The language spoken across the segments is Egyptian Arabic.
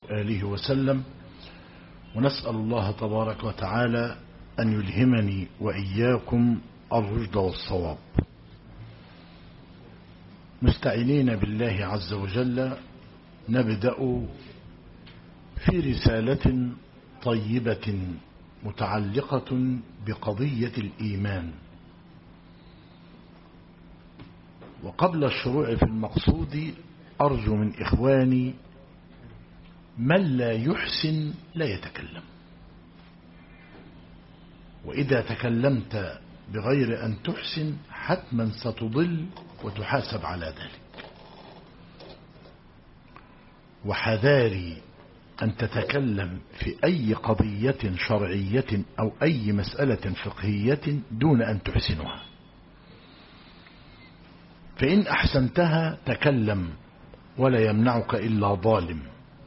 وآله وسلم ونسأل الله تبارك وتعالى أن يلهمني وإياكم الرشد والصواب مستعينين بالله عز وجل نبدأ في رسالة طيبة متعلقة بقضية الإيمان وقبل الشروع في المقصود أرجو من إخواني من لا يحسن لا يتكلم وإذا تكلمت بغير أن تحسن حتما ستضل وتحاسب على ذلك وحذاري أن تتكلم في أي قضية شرعية أو أي مسألة فقهية دون أن تحسنها فإن أحسنتها تكلم ولا يمنعك إلا ظالم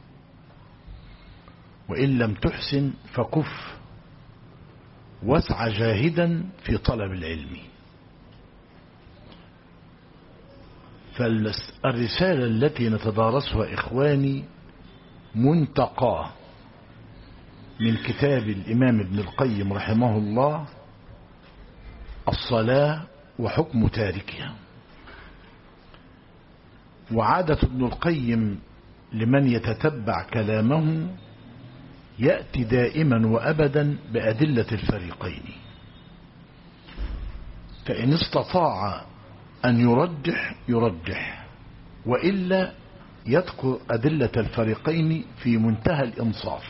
وإن لم تحسن فكف واسع جاهدا في طلب العلم فالرسالة التي نتدارسها إخواني منتقاه من كتاب الإمام ابن القيم رحمه الله الصلاة وحكم تاركها وعادة ابن القيم لمن يتتبع كلامه يأتي دائما وأبدا بأدلة الفريقين فإن استطاع أن يرجح يرجح وإلا يذكر أدلة الفريقين في منتهى الإنصاف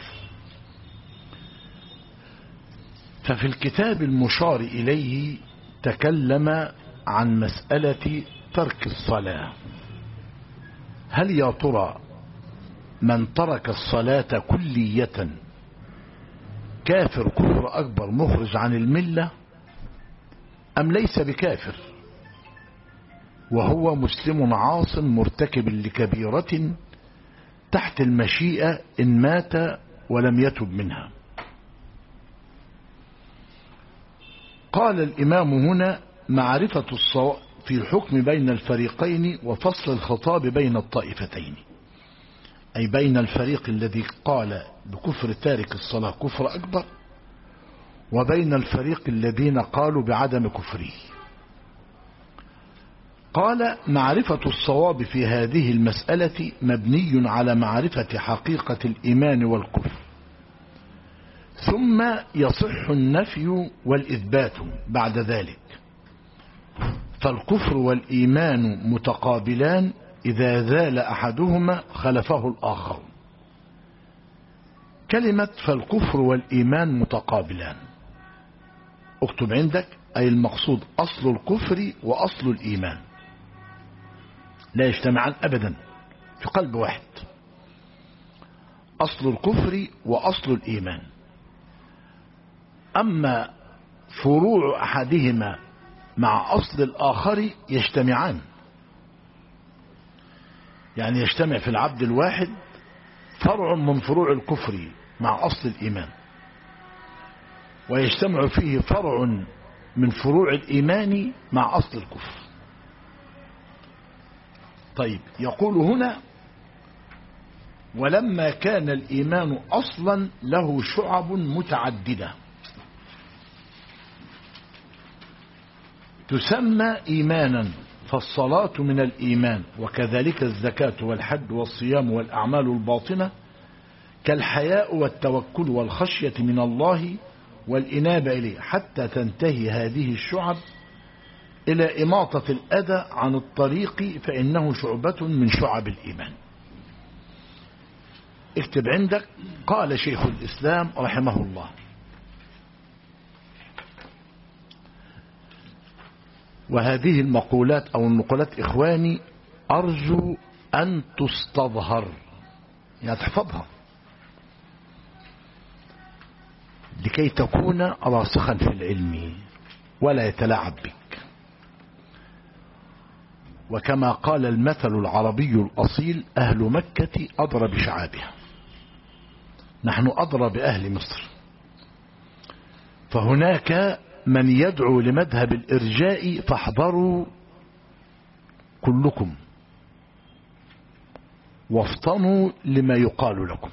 ففي الكتاب المشار إليه تكلم عن مسألة ترك الصلاة هل يا ترى من ترك الصلاة كلية كافر كفر أكبر مخرج عن الملة أم ليس بكافر وهو مسلم عاص مرتكب لكبيرة تحت المشيئة إن مات ولم يتب منها قال الإمام هنا معرفة الصواب في الحكم بين الفريقين وفصل الخطاب بين الطائفتين أي بين الفريق الذي قال بكفر تارك الصلاة كفر أكبر وبين الفريق الذين قالوا بعدم كفره قال معرفة الصواب في هذه المسألة مبني على معرفة حقيقة الإيمان والكفر ثم يصح النفي والإثبات بعد ذلك فالكفر والإيمان متقابلان إذا زال أحدهما خلفه الآخر كلمة فالكفر والإيمان متقابلان اكتب عندك أي المقصود أصل الكفر وأصل الإيمان لا يجتمعان أبدا في قلب واحد أصل الكفر وأصل الإيمان أما فروع أحدهما مع أصل الآخر يجتمعان يعني يجتمع في العبد الواحد فرع من فروع الكفر مع أصل الإيمان ويجتمع فيه فرع من فروع الإيمان مع أصل الكفر طيب يقول هنا ولما كان الإيمان أصلا له شعب متعددة تسمى إيمانا فالصلاة من الإيمان وكذلك الزكاة والحج والصيام والأعمال الباطنة كالحياء والتوكل والخشية من الله والإنابة إليه حتى تنتهي هذه الشعب إلى إماطة الأذى عن الطريق فإنه شعبة من شعب الإيمان اكتب عندك قال شيخ الإسلام رحمه الله وهذه المقولات أو النقولات إخواني أرجو أن تستظهر يعني تحفظها لكي تكون راسخا في العلم ولا يتلاعب بك وكما قال المثل العربي الأصيل أهل مكة أضرى بشعابها نحن أضرى بأهل مصر فهناك من يدعو لمذهب الإرجاء فاحذروا كلكم وافطنوا لما يقال لكم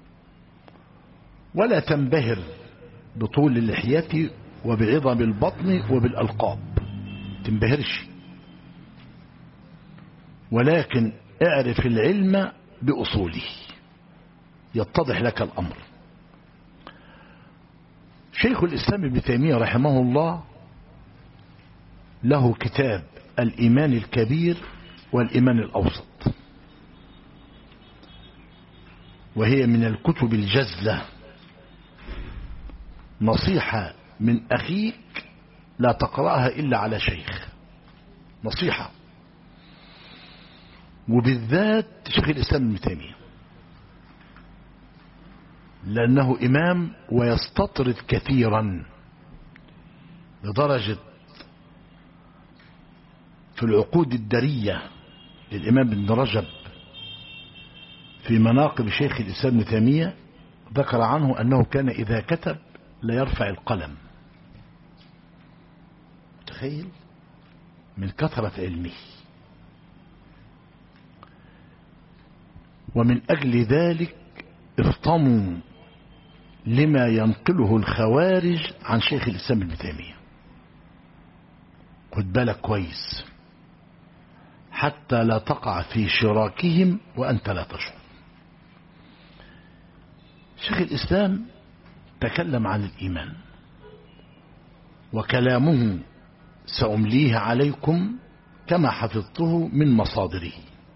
ولا تنبهر بطول اللحية وبعظم البطن وبالألقاب تنبهرش ولكن اعرف العلم بأصوله يتضح لك الأمر شيخ الإسلام ابن تيمية رحمه الله له كتاب الإيمان الكبير والإيمان الأوسط وهي من الكتب الجزلة نصيحة من أخيك لا تقرأها إلا على شيخ نصيحة وبالذات شيخ الإسلام ابن تيمية لأنه إمام ويستطرد كثيرا لدرجة في العقود الدرية للإمام ابن رجب في مناقب شيخ الإسلام ابن تيمية ذكر عنه أنه كان إذا كتب لا يرفع القلم تخيل من كثرة علمه ومن أجل ذلك افطموا لما ينقله الخوارج عن شيخ الإسلام ابن تيمية خد بالك كويس حتى لا تقع في شراكهم وأنت لا تشعر شيخ الإسلام تكلم عن الإيمان وكلامه سأمليه عليكم كما حفظته من مصادره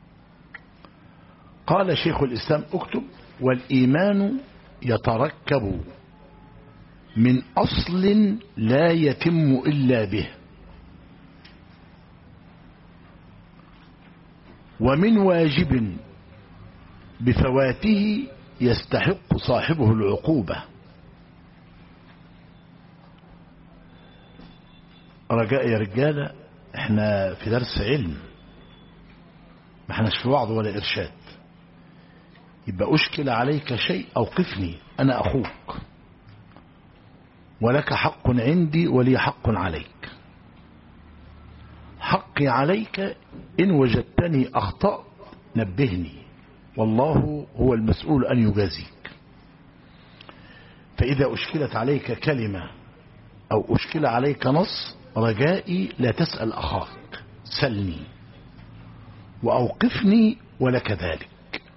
قال شيخ الإسلام اكتب والإيمان يتركب من أصل لا يتم إلا به ومن واجب بفواته يستحق صاحبه العقوبة رجاء يا رجالة احنا في درس علم ما احناش في وعظ ولا إرشاد يبقى أشكل عليك شيء أوقفني أنا أخوك ولك حق عندي ولي حق عليك حقي عليك إن وجدتني أخطأت نبهني والله هو المسؤول أن يجازيك فإذا أشكلت عليك كلمة أو أشكل عليك نص رجائي لا تسأل أخاك سلني وأوقفني ولك ذلك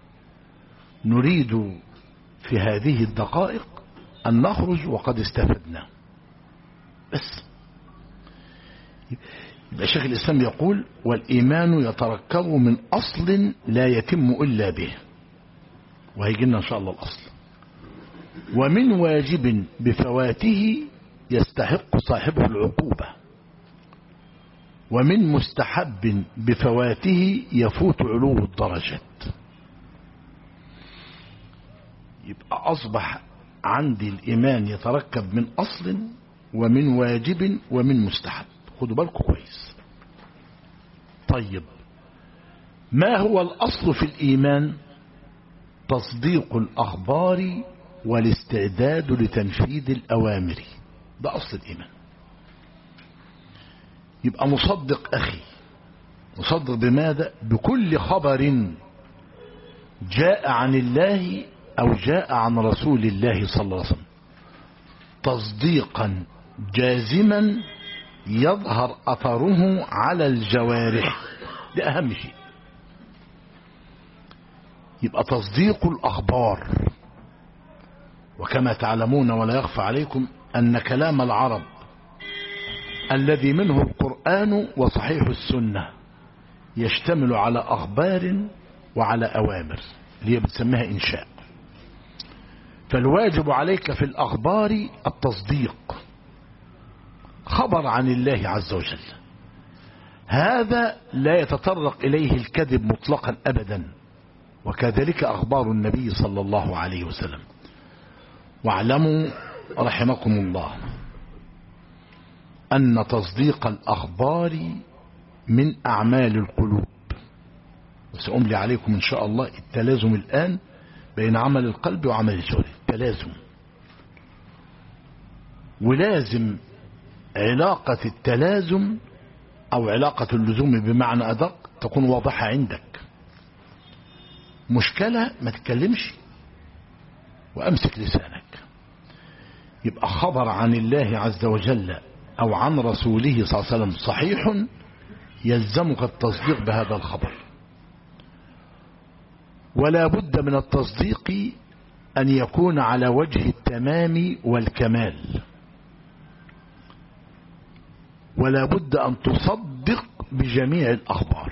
نريد في هذه الدقائق أن نخرج وقد استفدنا بس يبقى شيخ الإسلام يقول والإيمان يتركب من أصل لا يتم إلا به وهيجي لنا إن شاء الله الأصل ومن واجب بفواته يستحق صاحبه العقوبة ومن مستحب بفواته يفوت علو الدرجات يبقى أصبح عندي الإيمان يتركب من أصل ومن واجب ومن مستحب خدوا بالكم كويس طيب ما هو الأصل في الإيمان تصديق الأخبار والاستعداد لتنفيذ الأوامر ده أصل الإيمان يبقى مصدق أخي مصدق بماذا بكل خبر جاء عن الله أو جاء عن رسول الله صلى الله عليه وسلم تصديقا جازما يظهر أثره على الجوارح ده أهم شيء يبقى تصديق الأخبار وكما تعلمون ولا يخفى عليكم أن كلام العرب الذي منه القرآن وصحيح السنة يشتمل على أخبار وعلى أوامر اللي هي بتسميها إنشاء فالواجب عليك في الأخبار التصديق خبر عن الله عز وجل هذا لا يتطرق إليه الكذب مطلقا أبدا وكذلك أخبار النبي صلى الله عليه وسلم واعلموا رحمكم الله أن تصديق الأخبار من أعمال القلوب وسأملي عليكم إن شاء الله التلازم الآن بين عمل القلب وعمل الجوارح تلازم ولازم علاقة التلازم أو علاقة اللزوم بمعنى أدق تكون واضحة عندك مشكلة ما تتكلمش وأمسك لسانك يبقى خبر عن الله عز وجل أو عن رسوله صلى الله عليه وسلم صحيح يلزمك التصديق بهذا الخبر ولا بد من التصديق أن يكون على وجه التمام والكمال ولا بد أن تصدق بجميع الأخبار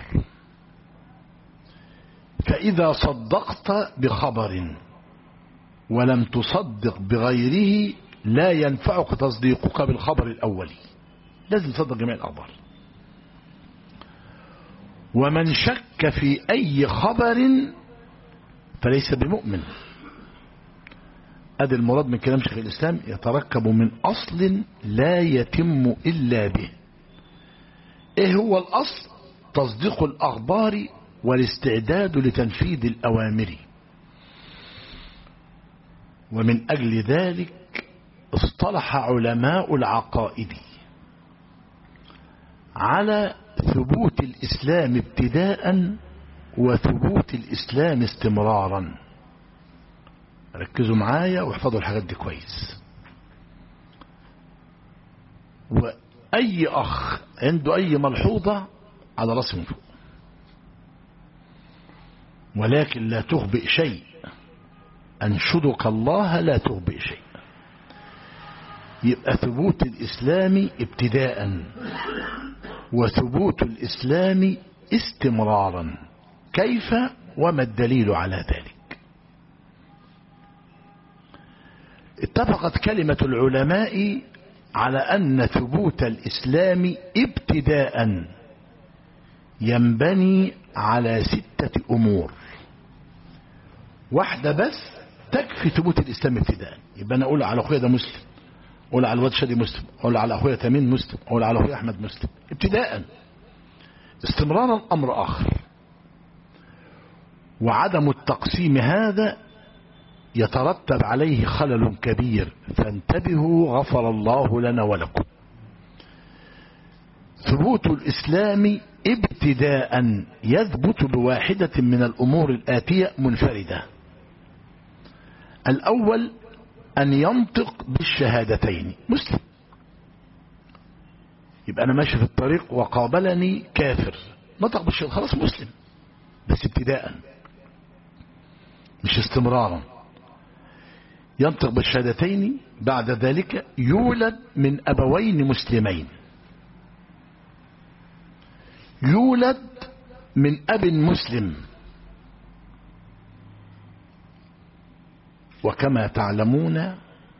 فإذا صدقت بخبر ولم تصدق بغيره لا ينفعك تصديقك بالخبر الأولي لازم تصدق جميع الأخبار ومن شك في أي خبر فليس بمؤمن هذا المراد من كلام شيخ الإسلام يتركب من أصل لا يتم إلا به إيه هو الأصل تصديق الأخبار والاستعداد لتنفيذ الأوامر ومن أجل ذلك اصطلح علماء العقائد على ثبوت الإسلام ابتداء وثبوت الإسلام استمرارا ركزوا معايا واحفظوا الحاجات دي كويس وأي أخ عنده أي ملحوظة على راسه من فوق ولكن لا تخبئ شيء أنشدك الله لا تخبئ شيء يبقى ثبوت الإسلام ابتداء وثبوت الإسلام استمرارا كيف وما الدليل على ذلك اتفقت كلمة العلماء على أن ثبوت الإسلام ابتداء ينبني على ستة أمور واحدة بس تكفي ثبوت الإسلام ابتداء يبقى أنا أقول على أخويا ده مسلم أقول على الواد شادي مسلم أقول على أخويا تميم مسلم أقول على أخويا أحمد مسلم ابتداء استمرارا أمر آخر وعدم التقسيم هذا يترتب عليه خلل كبير فانتبهوا غفر الله لنا ولكم ثبوت الإسلام ابتداء يثبت بواحدة من الأمور الآتية منفردة الأول أن ينطق بالشهادتين مسلم يبقى أنا ماشي في الطريق وقابلني كافر نطق بالشهادة خلاص مسلم بس ابتداء مش استمرارا ينطق بالشهادتين بعد ذلك يولد من أبوين مسلمين يولد من أب مسلم وكما تعلمون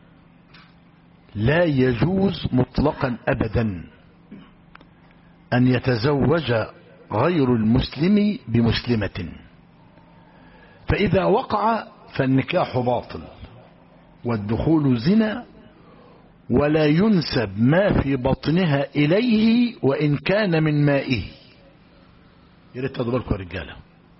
لا يجوز مطلقا أبدا أن يتزوج غير المسلم بمسلمة فإذا وقع فالنكاح باطل والدخول زنا ولا ينسب ما في بطنها إليه وإن كان من مائه يا ريت تاخدوا بالكم يا رجاله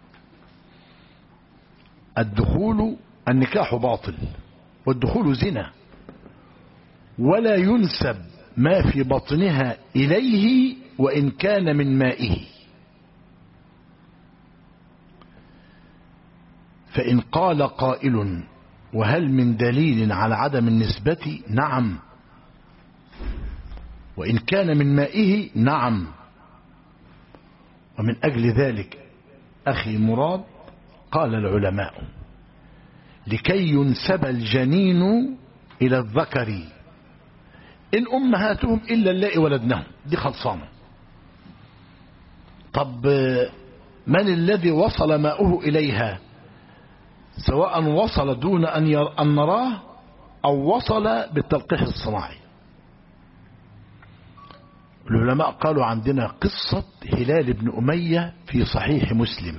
الدخول النكاح باطل والدخول زنا ولا ينسب ما في بطنها إليه وإن كان من مائه فإن قال قائل وهل من دليل على عدم النسبة نعم وإن كان من مائه نعم ومن أجل ذلك أخي مراد قال العلماء لكي ينسب الجنين إلى الذكر إن أمهاتهم إلا اللائي ولدنهم دي خلصانة طب من الذي وصل ماؤه إليها سواء وصل دون أن, ير... أن نراه أو وصل بالتلقيح الصناعي العلماء قالوا عندنا قصة هلال بن أمية في صحيح مسلم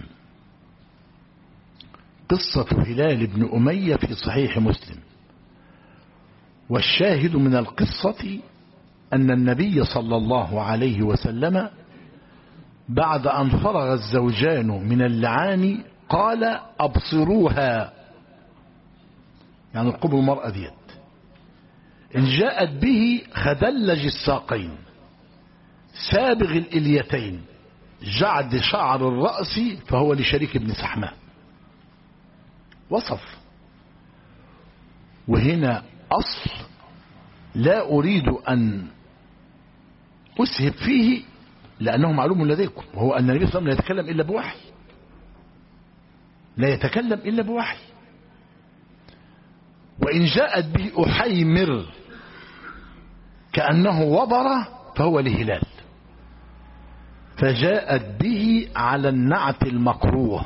قصة هلال بن أمية في صحيح مسلم والشاهد من القصة أن النبي صلى الله عليه وسلم بعد أن فرغ الزوجان من اللعان قال أبصروها يعني القبر المرأة ديت إن جاءت به خدلج الساقين سابغ الإليتين جعد شعر الرأس فهو لشريك ابن سحماء وصف وهنا أصل لا أريد أن أسهب فيه لأنه معلوم لديكم وهو أن النبي صلى الله عليه وسلم لا يتكلم إلا بوحي لا يتكلم إلا بوحي وإن جاءت به أحيمر كأنه وبر فهو لهلال فجاءت به على النعت المكروه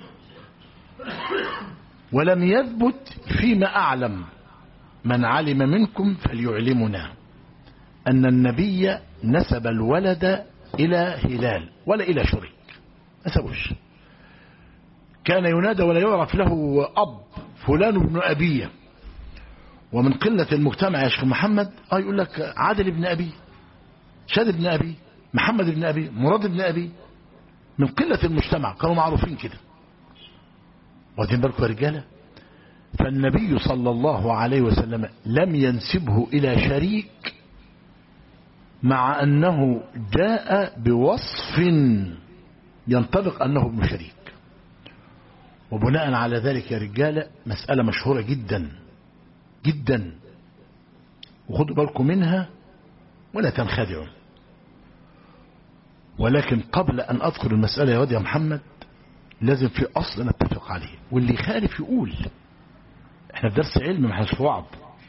ولم يثبت فيما أعلم من علم منكم فليعلمنا أن النبي نسب الولد إلى هلال ولا إلى شريك نسبوش كان ينادى ولا يعرف له أب فلان بن أبيه ومن قلة المجتمع يا شيخ محمد اه يقول لك عادل بن أبي شاد بن أبي محمد بن أبي مراد بن أبي من قلة المجتمع كانوا معروفين كده واخدين بالكم يا رجالة فالنبي صلى الله عليه وسلم لم ينسبه إلى شريك مع أنه جاء بوصف ينطبق أنه ابن شريك وبناء على ذلك يا رجالة مسألة مشهورة جدا جدا وخدوا بالكم منها ولا تنخدعوا ولكن قبل أن أذكر المسألة يا واد يا محمد لازم في أصل نتفق عليه واللي يخالف يقول احنا في درس علم ما احناش في وعظ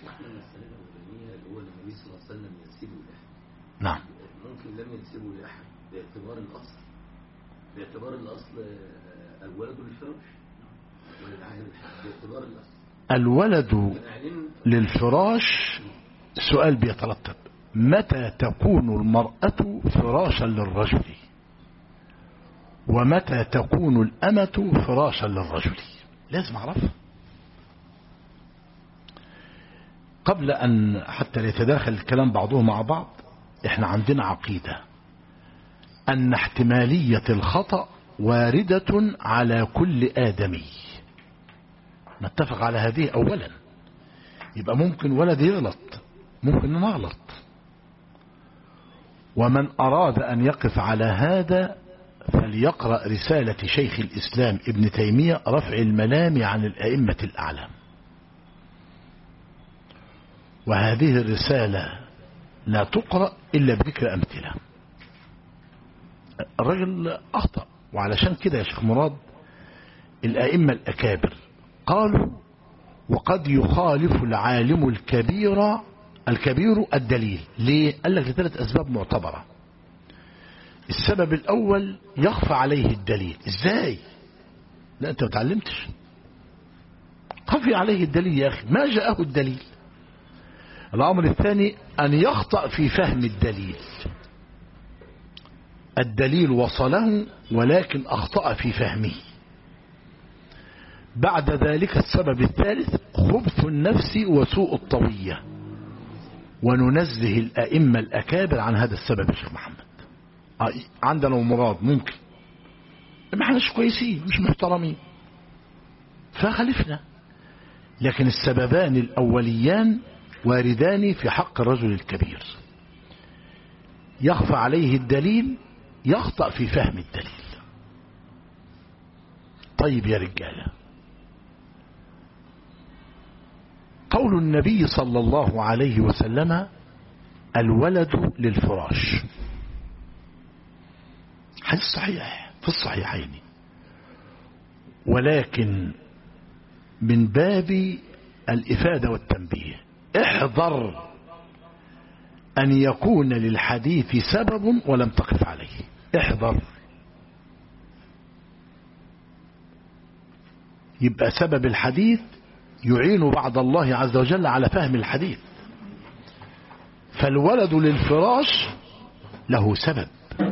نعم ممكن لم ينسبه لأحد باعتبار الأصل باعتبار الأصل الولد للفراش وللعهد باعتبار الأصل الولد للفراش سؤال بيترتب متى تكون المرأة فراشا للرجل ومتى تكون الأمة فراشا للرجل لازم أعرفها قبل أن حتى يتداخل الكلام بعضهم مع بعض احنا عندنا عقيدة أن احتمالية الخطأ واردة على كل آدمي نتفق على هذه أولا يبقى ممكن ولد يغلط ممكن نغلط ومن أراد أن يقف على هذا فليقرأ رسالة شيخ الإسلام ابن تيمية رفع الملام عن الأئمة الأعلام وهذه الرسالة لا تقرأ إلا بذكر أمثلة الرجل أخطأ وعلشان كده يا شيخ مراد الأئمة الأكابر قالوا وقد يخالف العالم الكبير الكبير الدليل ليه؟ قال لك لثلاث أسباب معتبرة السبب الأول يخفى عليه الدليل إزاي لا أنت ما تعلمتش خفي عليه الدليل يا أخي ما جاءه الدليل الأمر الثاني أن يخطأ في فهم الدليل الدليل وصله ولكن أخطأ في فهمه بعد ذلك السبب الثالث خبث النفس وسوء الطوية وننزه الأئمة الأكابر عن هذا السبب يا شيخ محمد عندنا مراد ممكن ما احناش كويسين مش محترمين فخلفنا لكن السببان الأوليان واردان في حق الرجل الكبير يخفى عليه الدليل يخطأ في فهم الدليل طيب يا رجالة قول النبي صلى الله عليه وسلم الولد للفراش حديث صحيح في الصحيحين ولكن من باب الإفادة والتنبيه احذر أن يكون للحديث سبب ولم تقف عليه احذر يبقى سبب الحديث يعين بعد الله عز وجل على فهم الحديث فالولد للفراش له سبب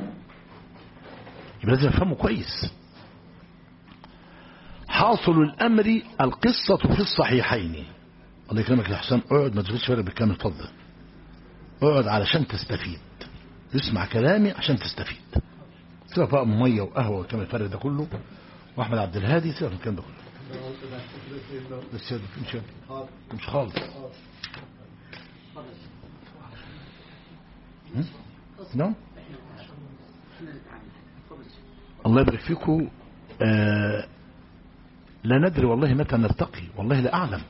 يبقى لازم نفهمه كويس حاصل الأمر القصة في الصحيحين الله يكرمك يا حسام اقعد ما تشغلش فرق بالكامل اتفضل اقعد علشان تستفيد اسمع كلامي عشان تستفيد سيبك بقى ميه وقهوه والكلام الفرق ده كله واحمد عبد الهادي سيبك من الكلام ده كله بس مش مش خالص نعم الله يبارك فيكم آه لا ندري والله متى نرتقي والله لا أعلم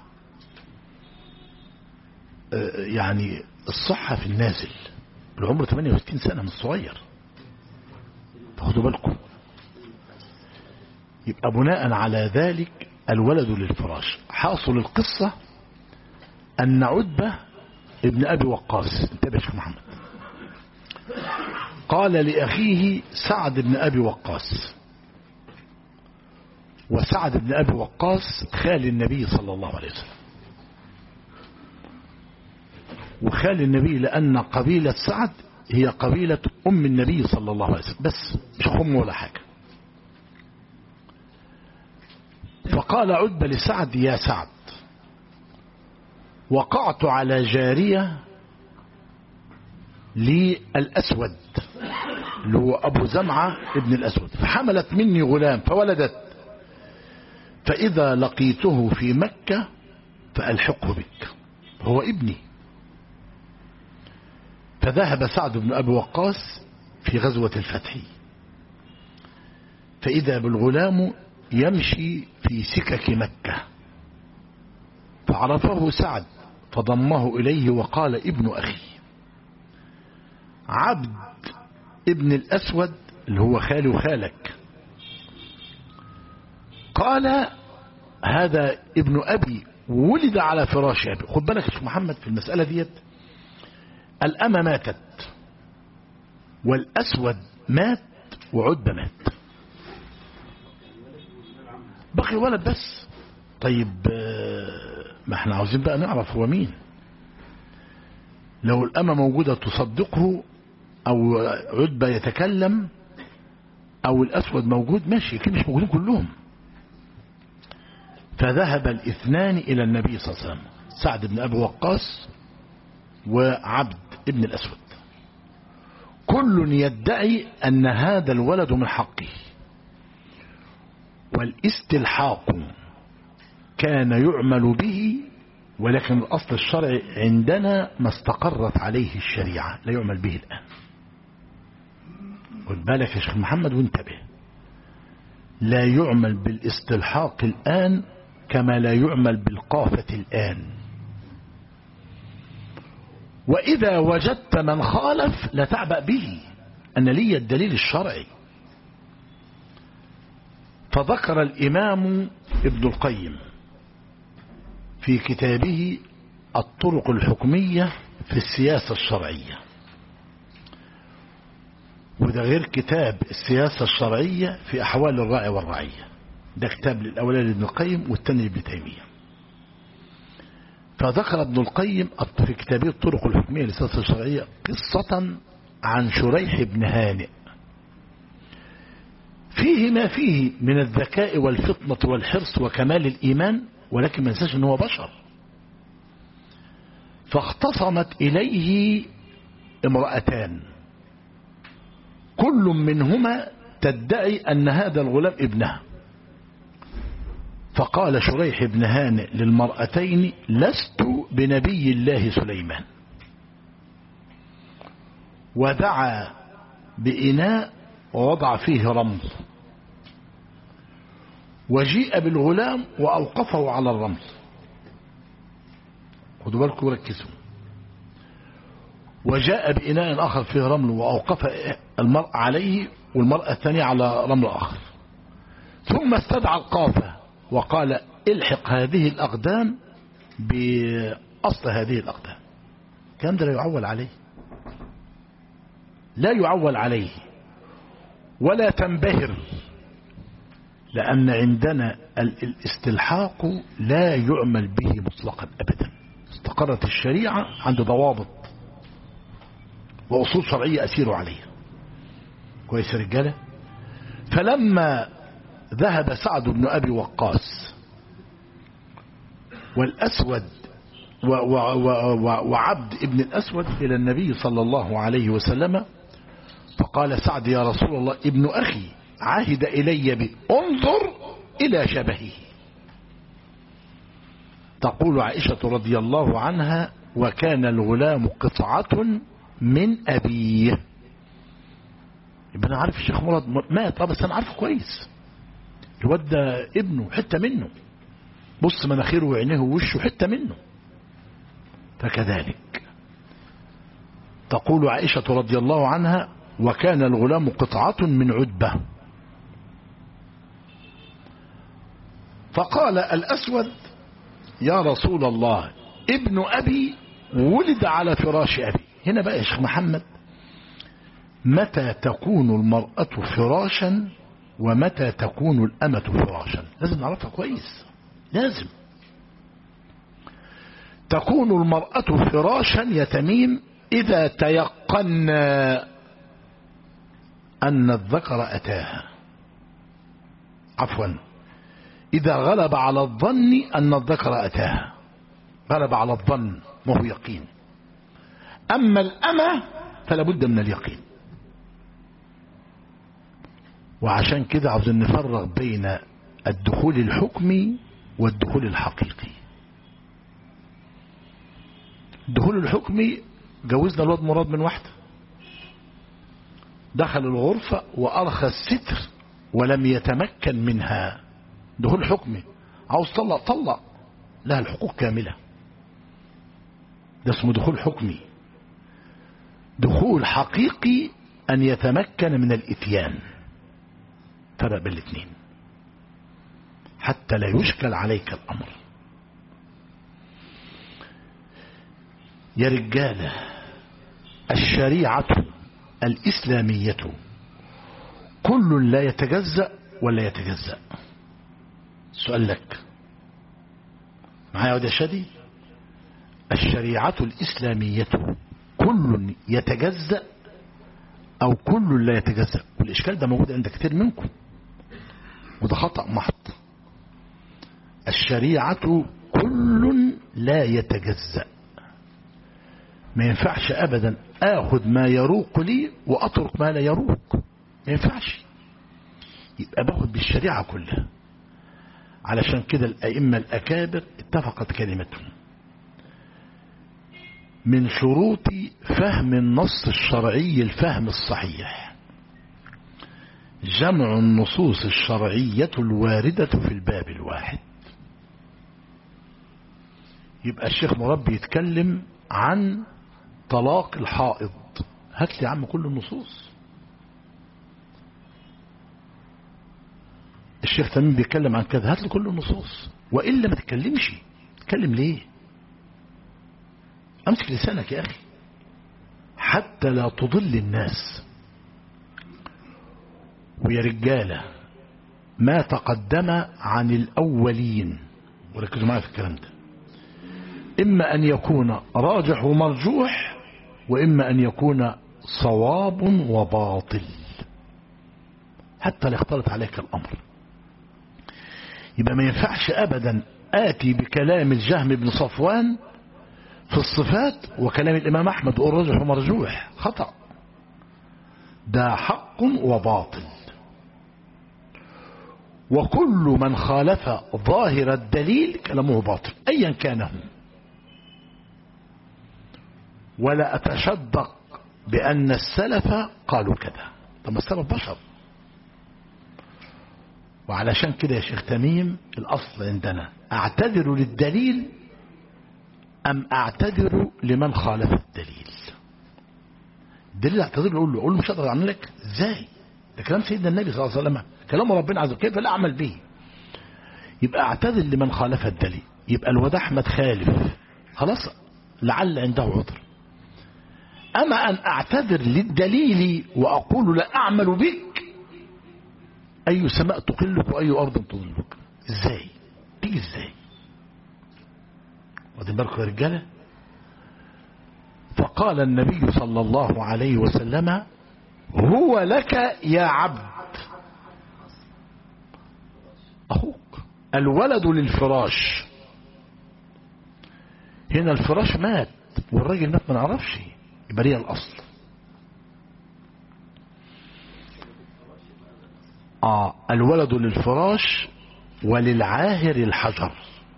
آه، يعني الصحة في النازل العمر 68 سنة من الصغير فخدوا بالكم يبقى بناء على ذلك الولد للفراش حاصل القصة أن عتبة ابن أبي وقاص انتبه يا شيخ محمد قال لأخيه سعد بن أبي وقاص وسعد بن أبي وقاص خال النبي صلى الله عليه وسلم وخال النبي لأن قبيلة سعد هي قبيلة أم النبي صلى الله عليه وسلم بس مش أم ولا حاجة فقال عتبة لسعد يا سعد وقعت على جارية للأسود اللي هو أبو زمعة ابن الأسود فحملت مني غلام فولدت فإذا لقيته في مكة فألحقه بك هو ابني فذهب سعد بن أبي وقاص في غزوة الفتح فإذا بالغلام يمشي في سكك مكة فعرفه سعد فضمه إليه وقال ابن أخي عبد ابن الأسود اللي هو خالي وخالك قال هذا ابن أبي ولد على فراش أبي خد بالك يا شيخ محمد في المسألة ديت الأمة ماتت والأسود مات وعتبة مات بقي ولد بس طيب آه، ما احنا عاوزين بقى نعرف هو مين لو الأمة موجودة تصدقه أو عتبة يتكلم أو الأسود موجود ماشي كده مش موجودين كلهم فذهب الاثنان إلى النبي صلى الله عليه وسلم سعد بن أبي وقاص وعبد ابن الأسود كل يدعي أن هذا الولد من حقه والاستلحاق كان يعمل به ولكن الأصل الشرعي عندنا ما استقرت عليه الشريعة لا يعمل به الآن خد بالك يا شيخ محمد وانتبه لا يعمل بالاستلحاق الآن كما لا يعمل بالقافة الآن وإذا وجدت من خالف لا تعبأ به أن لي الدليل الشرعي فذكر الإمام ابن القيم في كتابه الطرق الحكمية في السياسة الشرعية وده غير كتاب السياسة الشرعية في أحوال الراعي والرعية ده كتاب للأولاني لابن القيم والثاني لابن تيمية فذكر ابن القيم في كتابه الطرق الحكمية للسياسة الشرعية قصة عن شريح بن هانئ فيه ما فيه من الذكاء والفطنة والحرص وكمال الإيمان ولكن ما ننساش ان هو بشر فاختصمت إليه امرأتان كل منهما تدعي أن هذا الغلام ابنها فقال شريح بن هانئ للمرأتين لست بنبي الله سليمان ودعا بإناء ووضع فيه رمل وجيء بالغلام وأوقفه على الرمل خدوا بالكم وركزوا وجاء بإناء آخر فيه رمل وأوقف المرأة عليه والمرأة الثانية على رمل آخر ثم استدعى القافة وقال الحق هذه الأقدام بأصل هذه الأقدام كان ده لا يعول عليه لا يعول عليه ولا تنبهر لأن عندنا الاستلحاق لا يعمل به مطلقا أبدا استقرت الشريعة عند ضوابط وأصول شرعية أسير عليها كويس يا رجالة فلما ذهب سعد بن أبي وقاص والأسود و و و و وعبد ابن الأسود إلى النبي صلى الله عليه وسلم فقال سعد يا رسول الله ابن أخي عهد إلي بي انظر إلى شبهه تقول عائشة رضي الله عنها وكان الغلام قطعة من أبيه يبقى أنا عارف الشيخ مراد مات بس أنا عارفه كويس الواد ده ابنه حتة منه بص مناخيره وعينيه ووشه حتة منه فكذلك تقول عائشة رضي الله عنها وكان الغلام قطعة من عتبة فقال الأسود يا رسول الله ابن أبي ولد على فراش أبي هنا بقى يا شيخ محمد متى تكون المرأة فراشا ومتى تكون الأمة فراشا لازم نعرفها كويس لازم تكون المرأة فراشا يتميم إذا تيقنا أن الذكر أتاها عفوا إذا غلب على الظن أن الذكر أتاها غلب على الظن وهو يقين أما الأمة فلا بد من اليقين وعشان كده عاوزين نفرق بين الدخول الحكمي والدخول الحقيقي الدخول الحكمي جوزنا الواد مراد من واحدة دخل الغرفة وأرخى الستر ولم يتمكن منها دخول حكمي عاوز طلق طلق لها الحقوق كاملة ده اسمه دخول حكمي دخول حقيقي أن يتمكن من الإتيان فرق بين الاثنين حتى لا يشكل عليك الأمر يا رجالة الشريعة الإسلامية كل لا يتجزأ ولا يتجزأ سؤال لك معايا يا شادي الشريعة الإسلامية كل يتجزأ أو كل لا يتجزأ والإشكال ده موجود عند كثير منكم وده خطأ محض الشريعة كل لا يتجزأ ما ينفعش أبدا آخذ ما يروق لي وأترك ما لا يروق ما ينفعش يبقى باخد بالشريعة كلها علشان كده الأئمة الأكابر اتفقت كلمتهم من شروط فهم النص الشرعي الفهم الصحيح جمع النصوص الشرعية الواردة في الباب الواحد يبقى الشيخ مربي يتكلم عن طلاق الحائض هات لي يا عم كل النصوص الشيخ تميم بيتكلم عن كذا هات لي كل النصوص وإلا ما تتكلمش تتكلم ليه امسك لسانك يا اخي حتى لا تضل الناس ويا رجاله ما تقدم عن الاولين وركزوا معايا في الكلام ده اما ان يكون راجح ومرجوح واما ان يكون صواب وباطل حتى لا يختلط عليك الامر يبقى ما ينفعش ابدا اتي بكلام الجهم بن صفوان في الصفات وكلام الإمام أحمد يقول رجح ومرجوح خطأ ده حق وباطل وكل من خالف ظاهر الدليل كلامه باطل أيا كان هو ولا أتشدق بأن السلف قالوا كذا طب السلف بشر وعلشان كده يا شيخ تميم الأصل عندنا أعتذر للدليل أم أعتذر لمن خالف الدليل الدليل اعتذر له أقول له أقول له مش هقدر أعمل لك إزاي ده كلام سيدنا النبي صلى الله عليه وسلم كلام ربنا عز وجل كيف لا أعمل به يبقى أعتذر لمن خالف الدليل يبقى الواد أحمد خالف خلاص لعل عنده عذر أما أن أعتذر للدليل وأقول لا أعمل بك أي سماء تقلك وأي أرض تظلك إزاي تيجي إزاي واخدين بالكم يا رجاله فقال النبي صلى الله عليه وسلم هو لك يا عبد اخوك الولد للفراش هنا الفراش مات والراجل مات ما نعرفش يبقى ليه الاصل اه الولد للفراش وللعاهر الحجر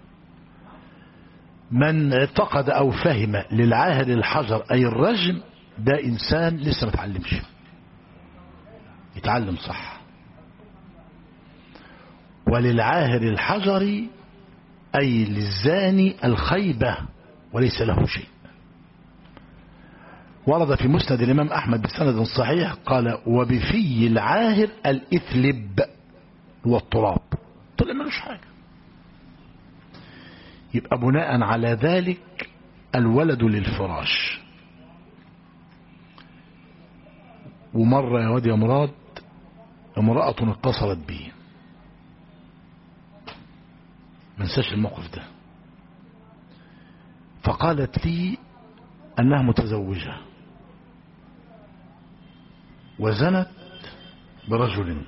من اعتقد او فهم للعاهر الحجر اي الرجم ده انسان لسه ما اتعلمش يتعلم صح وللعاهر الحجر أي للزاني الخيبة وليس له شيء ورد في مسند الإمام أحمد بسند صحيح قال وبفي العاهر الإثلب هو التراب طلع ملوش حاجة يبقى بناء على ذلك الولد للفراش ومرة يا واد يا مراد امرأة اتصلت بي ما انساش الموقف ده فقالت لي أنها متزوجة وزنت برجل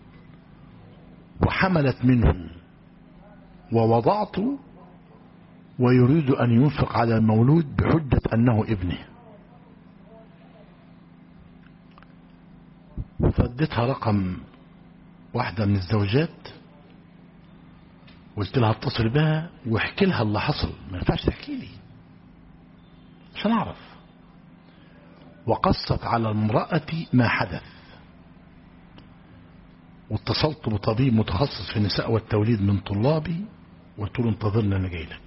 وحملت منه ووضعت ويريد أن ينفق على المولود بحجة أنه ابنه فاديتها رقم واحدة من الزوجات قلت لها اتصل بها واحكي لها اللي حصل ما ينفعش تحكي لي عشان اعرف وقصت على المرأة ما حدث واتصلت بطبيب متخصص في النساء والتوليد من طلابي وقلت له انتظرنا انا جاي لك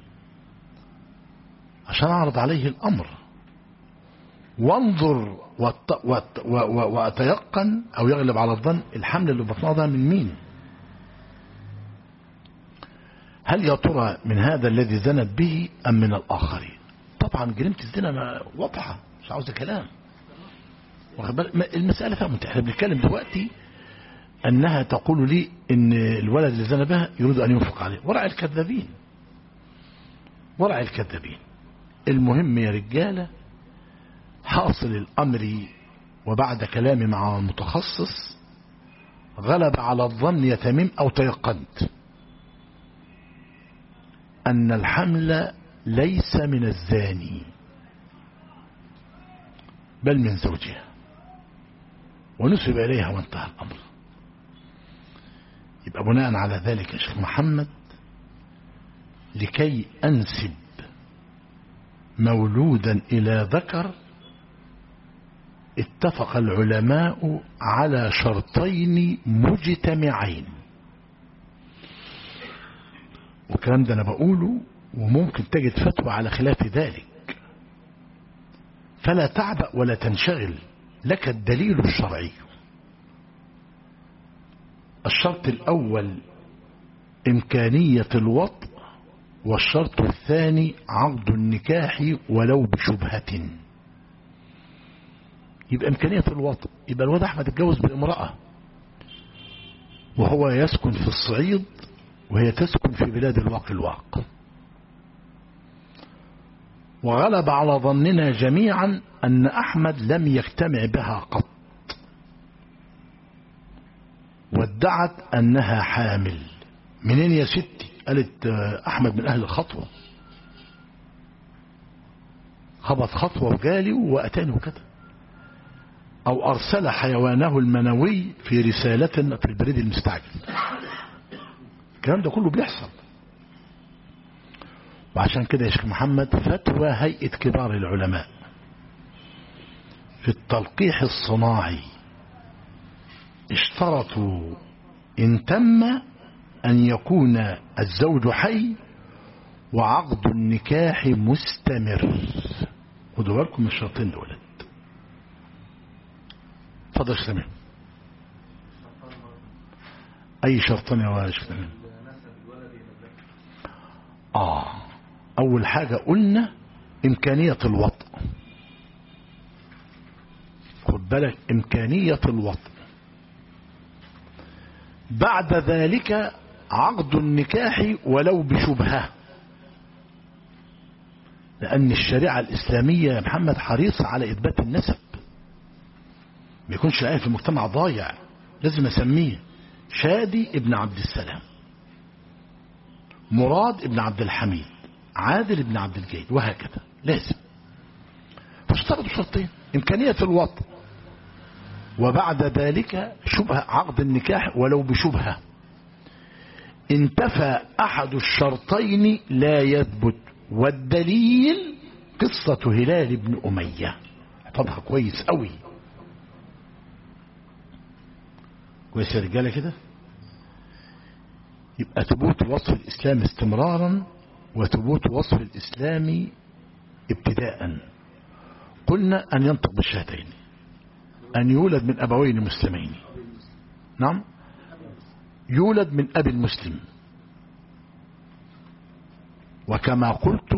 عشان اعرض عليه الامر وانظر وات وات واتيقن او يغلب على الظن الحمل اللي بطنها ده من مين هل يا ترى من هذا الذي زنت به ام من الاخرين طبعا جريمه الزنا واضحه مش عاوزه كلام المساله فيها منتهى احنا بنتكلم دلوقتي انها تقول لي ان الولد اللي زنى بها يريد ان ينفق عليه ورع الكذابين ورع الكذابين المهم يا رجاله حاصل الأمر وبعد كلامي مع المتخصص غلب على الظن يا تميم أو تيقنت أن الحمل ليس من الزاني بل من زوجها ونسب إليها وانتهى الأمر يبقى بناء على ذلك يا شيخ محمد لكي أنسب مولودا إلى ذكر اتفق العلماء على شرطين مجتمعين والكلام ده انا بقوله وممكن تجد فتوى على خلاف ذلك فلا تعبأ ولا تنشغل لك الدليل الشرعي الشرط الأول إمكانية الوطء والشرط الثاني عقد النكاح ولو بشبهة يبقى إمكانية الوطء يبقى الواد أحمد اتجوز بامرأة وهو يسكن في الصعيد وهي تسكن في بلاد الواق الواق وغلب على ظننا جميعا أن أحمد لم يجتمع بها قط وادعت أنها حامل منين يا ستي قالت أحمد من أهل الخطوة خبط خطوة وجالي وأتاني وكده أو أرسل حيوانه المنوي في رسالة في البريد المستعجل الكلام ده كله بيحصل وعشان كده يا شيخ محمد فتوى هيئة كبار العلماء في التلقيح الصناعي اشترطوا إن تم أن يكون الزوج حي وعقد النكاح مستمر خدوا بالكم من الشرطين دولت اتفضل يا تمام اي شرطين يا شيخ تمام اه اول حاجة قلنا امكانية الوطء خد بالك امكانية الوطء بعد ذلك عقد النكاح ولو بشبهة لأن الشريعة الإسلامية يا محمد حريصة على إثبات النسب ما يكونش قاعد في المجتمع ضايع لازم أسميه شادي ابن عبد السلام مراد ابن عبد الحميد عادل ابن عبد الجيد وهكذا لازم فاشترطوا شرطين إمكانية الوطن وبعد ذلك شبهة عقد النكاح ولو بشبهة انتفى أحد الشرطين لا يثبت والدليل قصة هلال بن أمية احفظها كويس قوي كويس يا رجالة كده يبقى ثبوت وصف الإسلام استمرارا وثبوت وصف الإسلام ابتداء قلنا أن ينطق بالشهادتين أن يولد من أبوين مسلمين نعم يولد من أب المسلم وكما قلت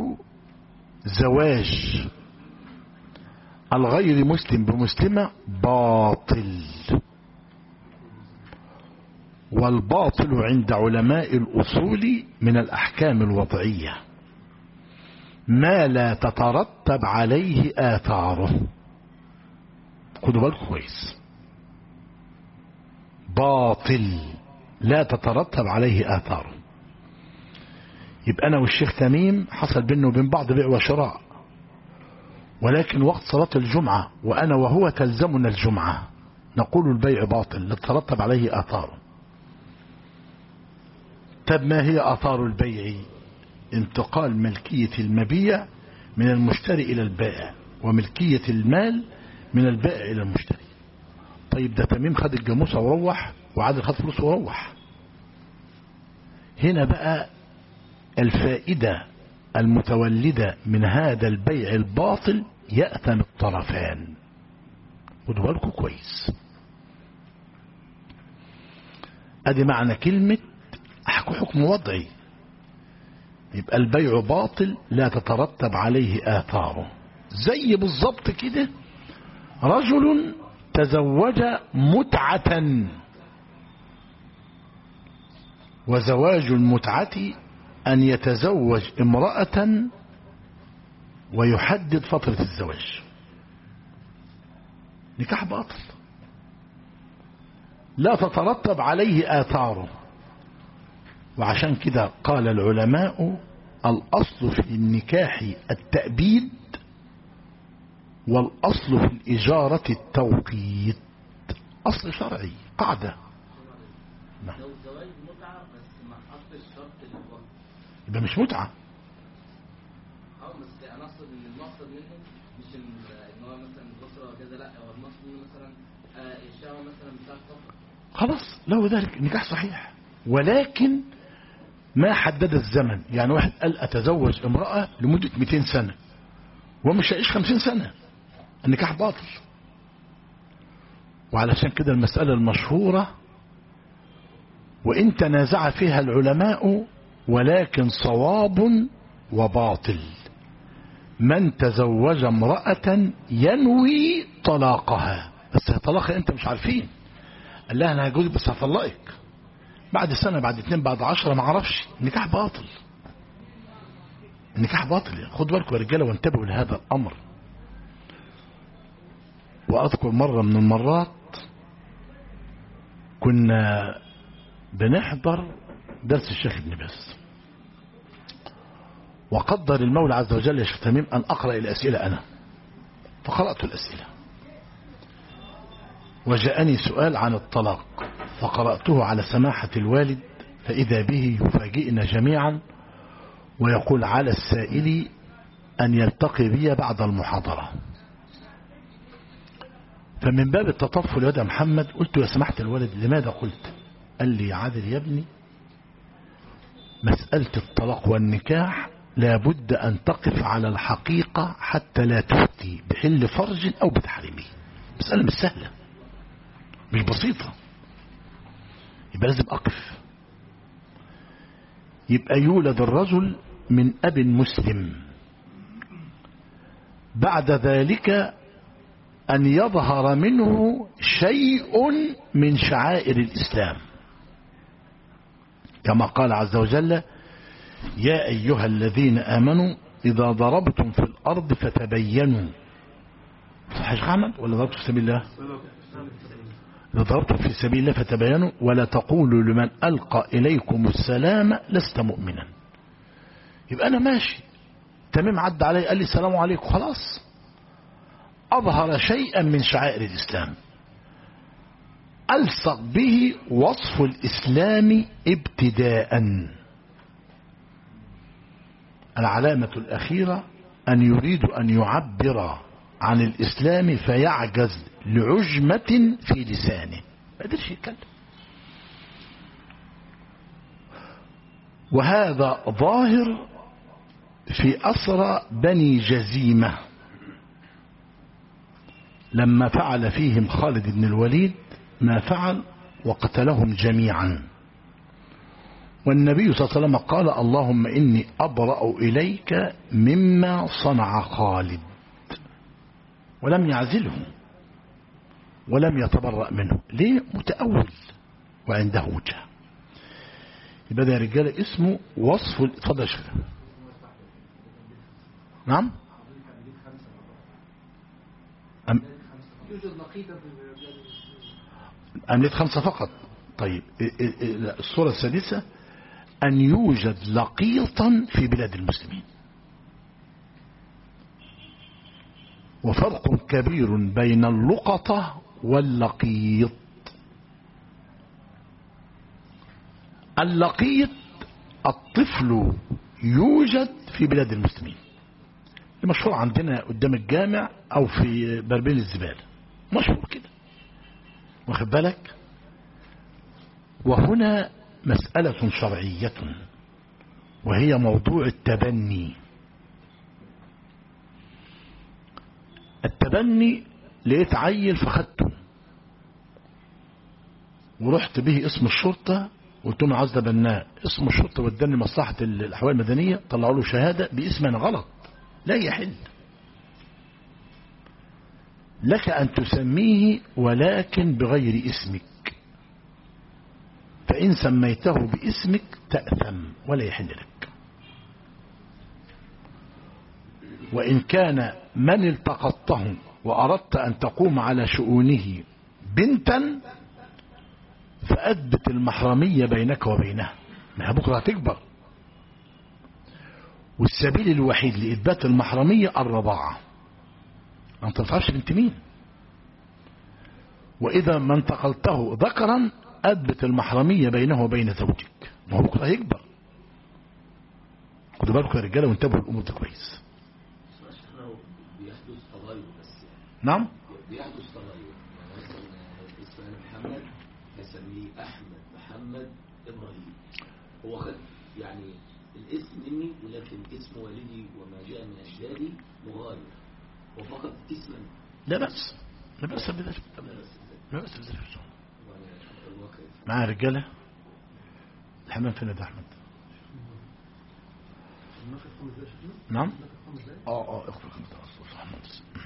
زواج الغير مسلم بمسلمة باطل والباطل عند علماء الأصول من الأحكام الوضعية ما لا تترتب عليه آثاره خدوا بالكم كويس باطل لا تترتب عليه آثاره يبقى أنا والشيخ تميم حصل بينه وبين بعض بيع وشراء ولكن وقت صلاة الجمعة وأنا وهو تلزمنا الجمعة نقول البيع باطل لا تترتب عليه آثاره طب ما هي آثار البيع انتقال ملكية المبيع من المشتري إلى البائع وملكية المال من البائع إلى المشتري طيب ده تميم خد الجاموسة وروح وعادل خد فلوسه وروح هنا بقى الفائدة المتولدة من هذا البيع الباطل يأثم الطرفان خدوا بالكم كويس ادي معنى كلمة حكم وضعي يبقى البيع باطل لا تترتب عليه آثاره زي بالظبط كده رجل تزوج متعة وزواج المتعة أن يتزوج امرأة ويحدد فترة الزواج نكاح باطل لا تترتب عليه آثاره وعشان كده قال العلماء الأصل في النكاح التأبيد والأصل في الإجارة التوقيت أصل شرعي قاعدة نعم. لو زواج متعة بس ما حطش شرط للوقت يبقى مش متعة اه بس انا اقصد ان المقصد منه مش ان ان هو مثلا الاسره كذا لا هو المقصد منه مثلا آه، الشهوه مثلا بتاعت فقط خلاص له ذلك نكاح صحيح ولكن ما حدد الزمن يعني واحد قال أتزوج امرأة لمدة 200 سنة ومش هيعيش 50 سنة النكاح باطل وعلشان كده المسألة المشهورة وإن تنازع فيها العلماء ولكن صواب وباطل من تزوج امرأة ينوي طلاقها بس طلاقها انت مش عارفين قال لها انا هجوزك بس هطلقك بعد سنة بعد اتنين بعد عشرة ما اعرفش النكاح باطل النكاح باطل يعني خدوا بالكم يا رجاله وانتبهوا لهذا الامر واذكر مرة من المرات كنا بنحضر درس الشيخ ابن باز وقدر المولى عز وجل يا شيخ تميم ان اقرا الاسئله انا فقرات الاسئله وجاءني سؤال عن الطلاق فقرأته على سماحة الوالد فإذا به يفاجئنا جميعا ويقول على السائل أن يلتقي بي بعد المحاضرة فمن باب التطفل يا محمد قلت يا سماحة الوالد لماذا قلت قال لي يا عادل يا ابني مسألة الطلاق والنكاح لابد أن تقف على الحقيقة حتى لا تفتي بحل فرج أو بتحريمه مسألة مش سهلة مش بسيطة يبقى لازم أقف يبقى يولد الرجل من أب مسلم بعد ذلك أن يظهر منه شيء من شعائر الإسلام كما قال عز وجل يا أيها الذين آمنوا إذا ضربتم في الأرض فتبينوا صحيح أحمد ولا ضربتم في سبيل الله إذا ضربتم في سبيل الله فتبينوا ولا تقولوا لمن ألقى إليكم السلام لست مؤمنا يبقى أنا ماشي تمام عدى علي قال لي السلام عليكم خلاص أظهر شيئا من شعائر الإسلام ألصق به وصف الإسلام ابتداء العلامة الأخيرة أن يريد أن يعبر عن الإسلام فيعجز لعجمة في لسانه ما قدرش يتكلم وهذا ظاهر في أسرى بني جزيمة لما فعل فيهم خالد بن الوليد ما فعل وقتلهم جميعا والنبي صلى الله عليه وسلم قال اللهم إني أبرأ إليك مما صنع خالد ولم يعزله ولم يتبرأ منه ليه متأول وعنده وجه يبقى ده يا رجاله اسمه وصف ال- اتفضل يا شيخ نعم أم يوجد لقيطة في بلاد المسلمين أمنية خمسة فقط طيب ال- ال- ال- الصورة السادسة أن يوجد لقيطا في بلاد المسلمين وفرق كبير بين اللقطة واللقيط اللقيط الطفل يوجد في بلاد المسلمين مشهور عندنا قدام الجامع أو في بربين الزبالة مشهور كده واخد بالك وهنا مسألة شرعية وهي موضوع التبني التبني لقيت عيل فخدته ورحت به اسم الشرطة قلت له عايز اتبناه اسم الشرطة وداني مصلحة الأحوال المدنية طلعوا له شهادة باسم أنا غلط لا يحل لك أن تسميه ولكن بغير اسمك فإن سميته باسمك تأثم ولا يحل لك وإن كان من التقطته وأردت أن تقوم على شؤونه بنتا فأثبت المحرمية بينك وبينها ما هي بكرة هتكبر والسبيل الوحيد لإثبات المحرمية الرضاعة أنت ما تعرفش بنت مين وإذا ما انتقلته ذكرا أثبت المحرمية بينه وبين زوجك ما هو بكرة هيكبر خدوا بالكم يا رجالة وانتبهوا الأمور دي كويس بس ما شفنا بيحدث تغير بس يعني نعم بيحدث تغير يعني مثلا اسم أنا محمد هسميه أحمد محمد إبراهيم هو خد يعني الاسم مني ولكن اسم والدي وما جاء من أجدادي مغاير وفقط اسما لا بأس لا بأس بذلك لا بس لا بأس بذلك يعني الواقع معايا رجالة الحمام فين يا ده أحمد النفخ خمس دقايق شفنا نعم النفخ خمس دقايق اه اه اغفر خمسة رسول محمد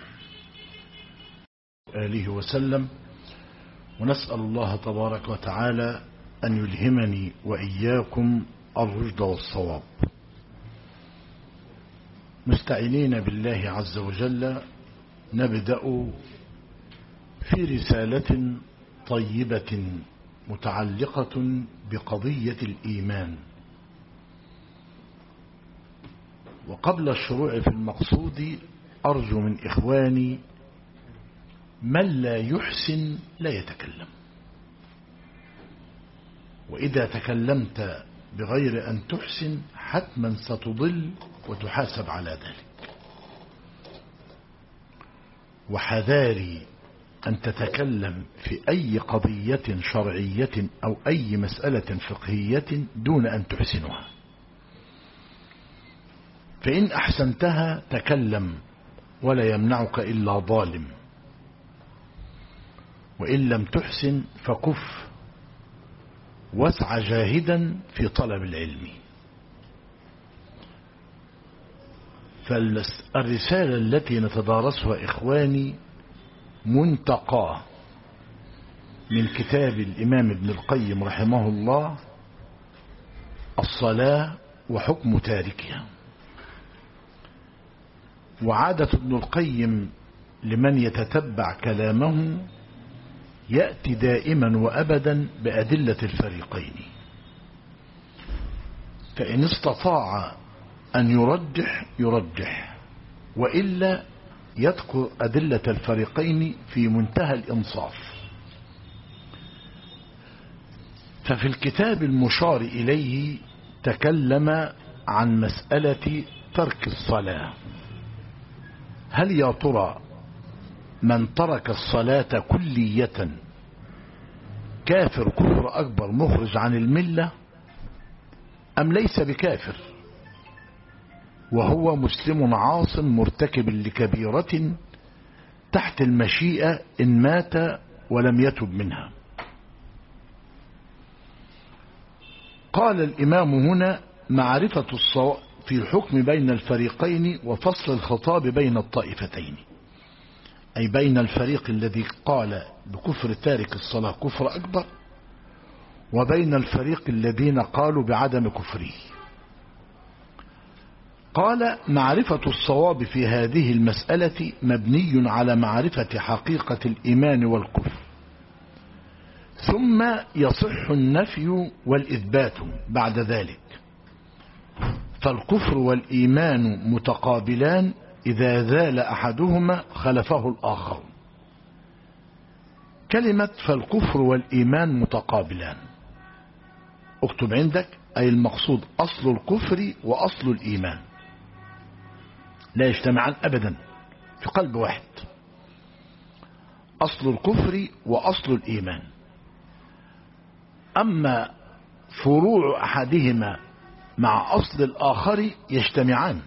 آله وسلم ونسأل الله تبارك وتعالى أن يلهمني وإياكم الرشد والصواب مستعينين بالله عز وجل نبدأ في رسالة طيبة متعلقة بقضية الإيمان وقبل الشروع في المقصود أرجو من إخواني من لا يحسن لا يتكلم وإذا تكلمت بغير أن تحسن حتما ستضل وتحاسب على ذلك وحذاري أن تتكلم في أي قضية شرعية أو أي مسألة فقهية دون أن تحسنها فإن أحسنتها تكلم ولا يمنعك إلا ظالم وإن لم تحسن فكف واسع جاهدا في طلب العلم فالرسالة التي نتدارسها إخواني منتقاه من كتاب الإمام ابن القيم رحمه الله الصلاة وحكم تاركها وعادة ابن القيم لمن يتتبع كلامه يأتي دائما وأبدا بأدلة الفريقين فإن استطاع أن يرجح يرجح وإلا يذكر أدلة الفريقين في منتهى الإنصاف ففي الكتاب المشار إليه تكلم عن مسألة ترك الصلاة هل يا ترى من ترك الصلاة كلية كافر كفر أكبر مخرج عن الملة أم ليس بكافر وهو مسلم عاص مرتكب لكبيرة تحت المشيئة إن مات ولم يتب منها قال الإمام هنا معرفة الصواب في الحكم بين الفريقين وفصل الخطاب بين الطائفتين أي بين الفريق الذي قال بكفر تارك الصلاة كفر أكبر وبين الفريق الذين قالوا بعدم كفره قال معرفة الصواب في هذه المسألة مبني على معرفة حقيقة الإيمان والكفر ثم يصح النفي والإثبات بعد ذلك فالكفر والإيمان متقابلان إذا زال أحدهما خلفه الآخر كلمة فالكفر والإيمان متقابلان اكتب عندك أي المقصود أصل الكفر وأصل الإيمان لا يجتمعان أبدا في قلب واحد أصل الكفر وأصل الإيمان أما فروع أحدهما مع أصل الآخر يجتمعان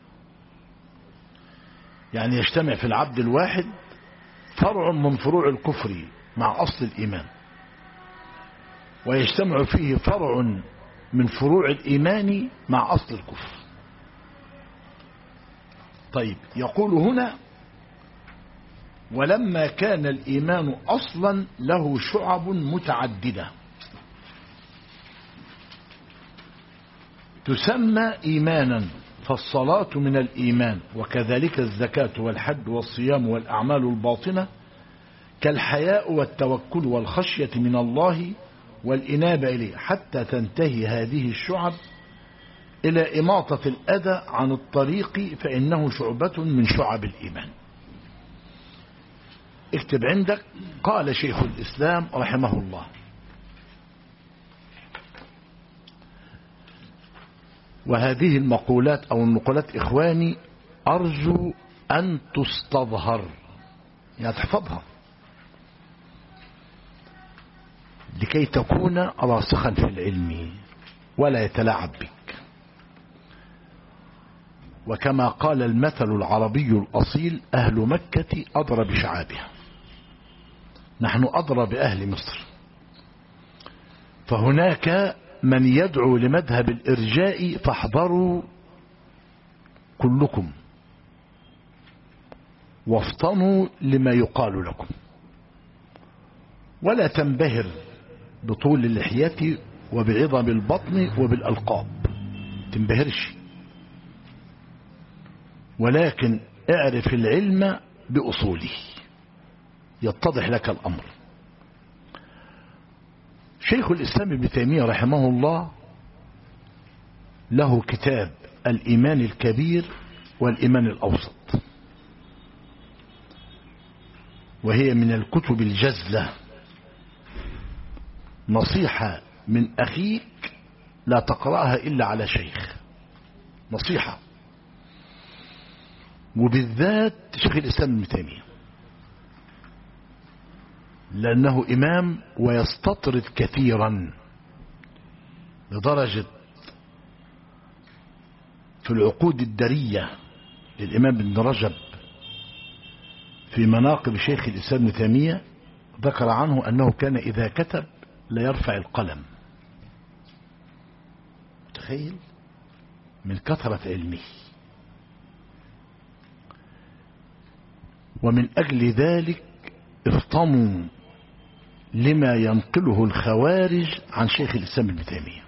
يعني يجتمع في العبد الواحد فرع من فروع الكفر مع أصل الإيمان ويجتمع فيه فرع من فروع الإيمان مع أصل الكفر طيب يقول هنا ولما كان الإيمان أصلا له شعب متعددة تسمى إيمانا فالصلاة من الإيمان وكذلك الزكاة والحج والصيام والأعمال الباطنة كالحياء والتوكل والخشية من الله والإنابة إليه حتى تنتهي هذه الشعب إلى إماطة الأذى عن الطريق فإنه شعبة من شعب الإيمان اكتب عندك قال شيخ الإسلام رحمه الله وهذه المقولات أو النقولات إخواني أرجو أن تستظهر يعني تحفظها لكي تكون راسخا في العلم ولا يتلاعب بك وكما قال المثل العربي الأصيل أهل مكة أضرى بشعابها نحن أضرى بأهل مصر فهناك من يدعو لمذهب الإرجاء فاحذروا كلكم وافطنوا لما يقال لكم ولا تنبهر بطول اللحية وبعظم البطن وبالألقاب تنبهرش ولكن اعرف العلم بأصوله يتضح لك الأمر شيخ الإسلام ابن تيمية رحمه الله له كتاب الإيمان الكبير والإيمان الأوسط وهي من الكتب الجزلة نصيحة من أخيك لا تقرأها إلا على شيخ نصيحة وبالذات شيخ الإسلام ابن تيمية لأنه إمام ويستطرد كثيرا لدرجة في العقود الدرية للإمام ابن رجب في مناقب شيخ الإسلام ابن تيمية ذكر عنه أنه كان إذا كتب لا يرفع القلم تخيل من كثرة علمه ومن أجل ذلك افطموا لما ينقله الخوارج عن شيخ الإسلام ابن تيمية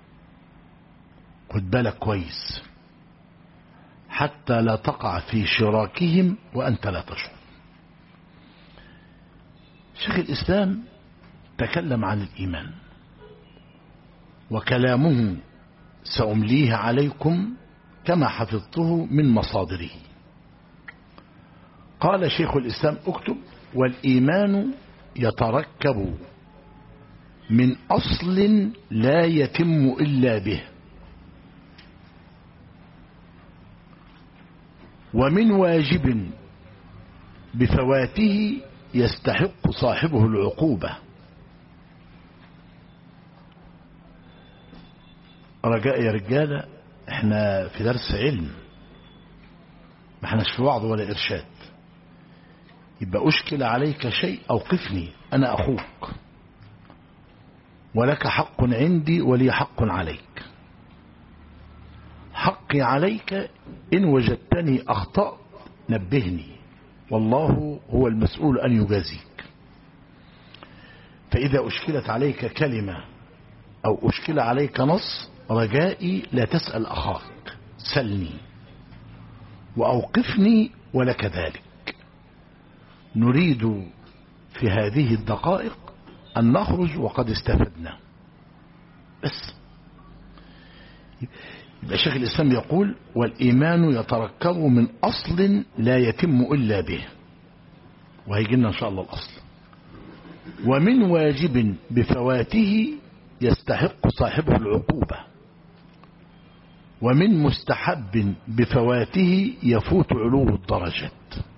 خد بالك كويس حتى لا تقع في شراكهم وأنت لا تشعر شيخ الإسلام تكلم عن الإيمان وكلامه سأمليه عليكم كما حفظته من مصادره قال شيخ الإسلام اكتب والإيمان يتركب من أصل لا يتم إلا به ومن واجب بفواته يستحق صاحبه العقوبة رجاء يا رجالة احنا في درس علم ما احناش في وعظ ولا إرشاد يبقى أشكل عليك شيء أوقفني أنا أخوك ولك حق عندي ولي حق عليك حقي عليك إن وجدتني أخطأت نبهني والله هو المسؤول أن يجازيك فإذا أشكلت عليك كلمة أو أشكل عليك نص رجائي لا تسأل أخاك سلني وأوقفني ولك ذلك نريد في هذه الدقائق أن نخرج وقد استفدنا بس يبقى شيخ الإسلام يقول والإيمان يتركب من أصل لا يتم إلا به وهيجي لنا إن شاء الله الأصل ومن واجب بفواته يستحق صاحبه العقوبة ومن مستحب بفواته يفوت علو الدرجات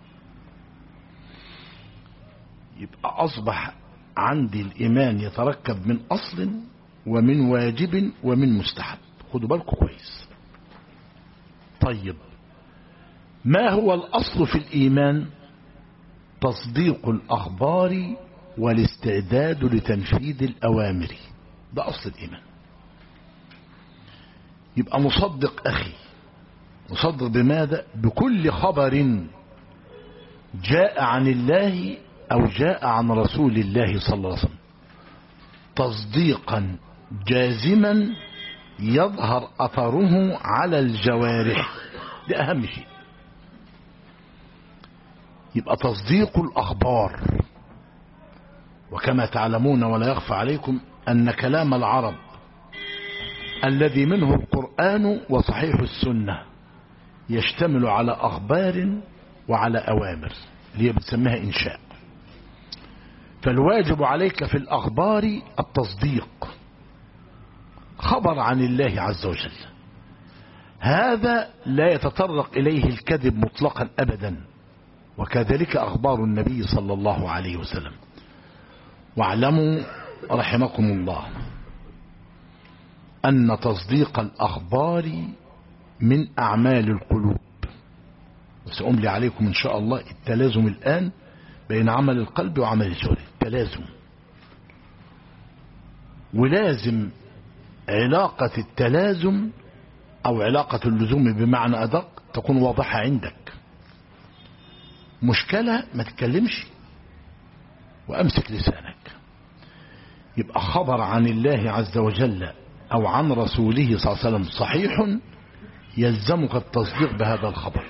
يبقى أصبح عندي الإيمان يتركب من أصل ومن واجب ومن مستحب خدوا بالكم كويس طيب ما هو الأصل في الإيمان تصديق الأخبار والاستعداد لتنفيذ الأوامر ده أصل الإيمان يبقى مصدق أخي مصدق بماذا بكل خبر جاء عن الله أو جاء عن رسول الله صلى الله عليه وسلم تصديقا جازما يظهر أثره على الجوارح ده أهم شيء يبقى تصديق الأخبار وكما تعلمون ولا يخفى عليكم أن كلام العرب الذي منه القرآن وصحيح السنة يشتمل على أخبار وعلى أوامر اللي هي بتسميها إنشاء فالواجب عليك في الأخبار التصديق خبر عن الله عز وجل هذا لا يتطرق إليه الكذب مطلقا أبدا وكذلك أخبار النبي صلى الله عليه وسلم واعلموا رحمكم الله أن تصديق الأخبار من أعمال القلوب وسأملي عليكم إن شاء الله التلازم الآن بين عمل القلب وعمل الجوارح التلازم ولازم علاقة التلازم أو علاقة اللزوم بمعنى أدق تكون واضحة عندك مشكلة ما تتكلمش وأمسك لسانك يبقى خبر عن الله عز وجل أو عن رسوله صلى الله عليه وسلم صحيح يلزمك التصديق بهذا الخبر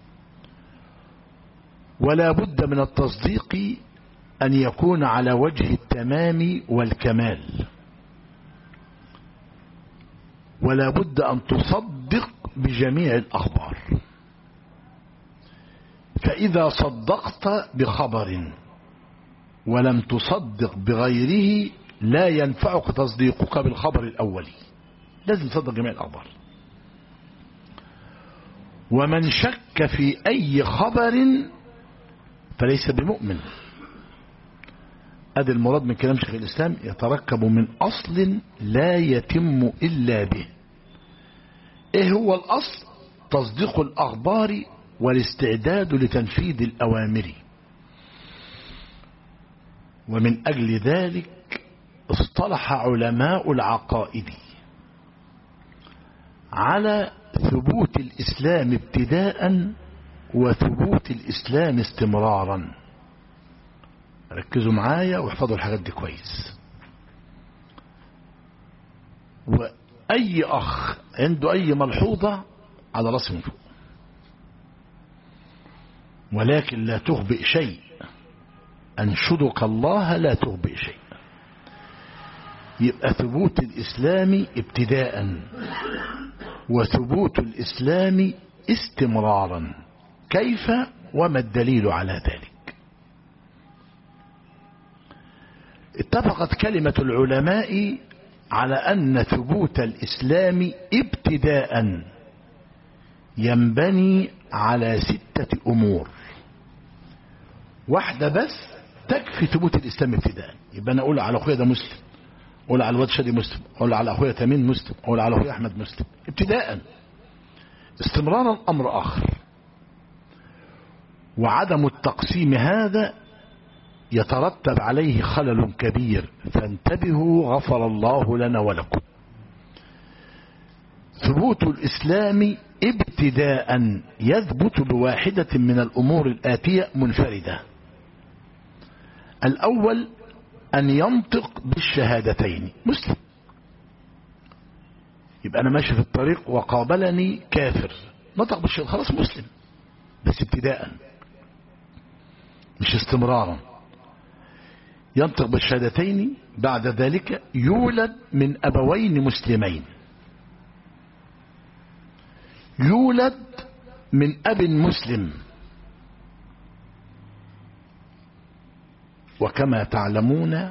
ولا بد من التصديق أن يكون على وجه التمام والكمال ولا بد أن تصدق بجميع الأخبار فإذا صدقت بخبر ولم تصدق بغيره لا ينفعك تصديقك بالخبر الأولي لازم تصدق جميع الأخبار ومن شك في أي خبر فليس بمؤمن هذا المراد من كلام شيخ الإسلام يتركب من أصل لا يتم إلا به إيه هو الأصل تصديق الأخبار والاستعداد لتنفيذ الأوامر ومن أجل ذلك اصطلح علماء العقائد على ثبوت الإسلام ابتداء وثبوت الإسلام استمرارا ركزوا معايا واحفظوا الحاجات دي كويس وأي أخ عنده أي ملحوظة على رأسه من فوق ولكن لا تخبئ شيء أنشدك الله لا تخبئ شيء يبقى ثبوت الإسلام ابتداء وثبوت الإسلام استمرارا كيف وما الدليل على ذلك اتفقت كلمة العلماء على أن ثبوت الإسلام ابتداء ينبني على ستة أمور واحدة بس تكفي ثبوت الإسلام ابتداء يبقى أنا أقول على أخويا ده مسلم أقول على الواد شادي مسلم أقول على أخويا تميم مسلم أقول على أخويا أحمد مسلم ابتداء استمرارا أمر آخر وعدم التقسيم هذا يترتب عليه خلل كبير فانتبهوا غفر الله لنا ولكم ثبوت الإسلام ابتداء يثبت بواحدة من الأمور الآتية منفردة الأول أن ينطق بالشهادتين مسلم يبقى أنا ماشي في الطريق وقابلني كافر نطق بالشهادة خلاص مسلم بس ابتداء مش استمرارا ينطق بالشهادتين بعد ذلك يولد من أبوين مسلمين يولد من أب مسلم وكما تعلمون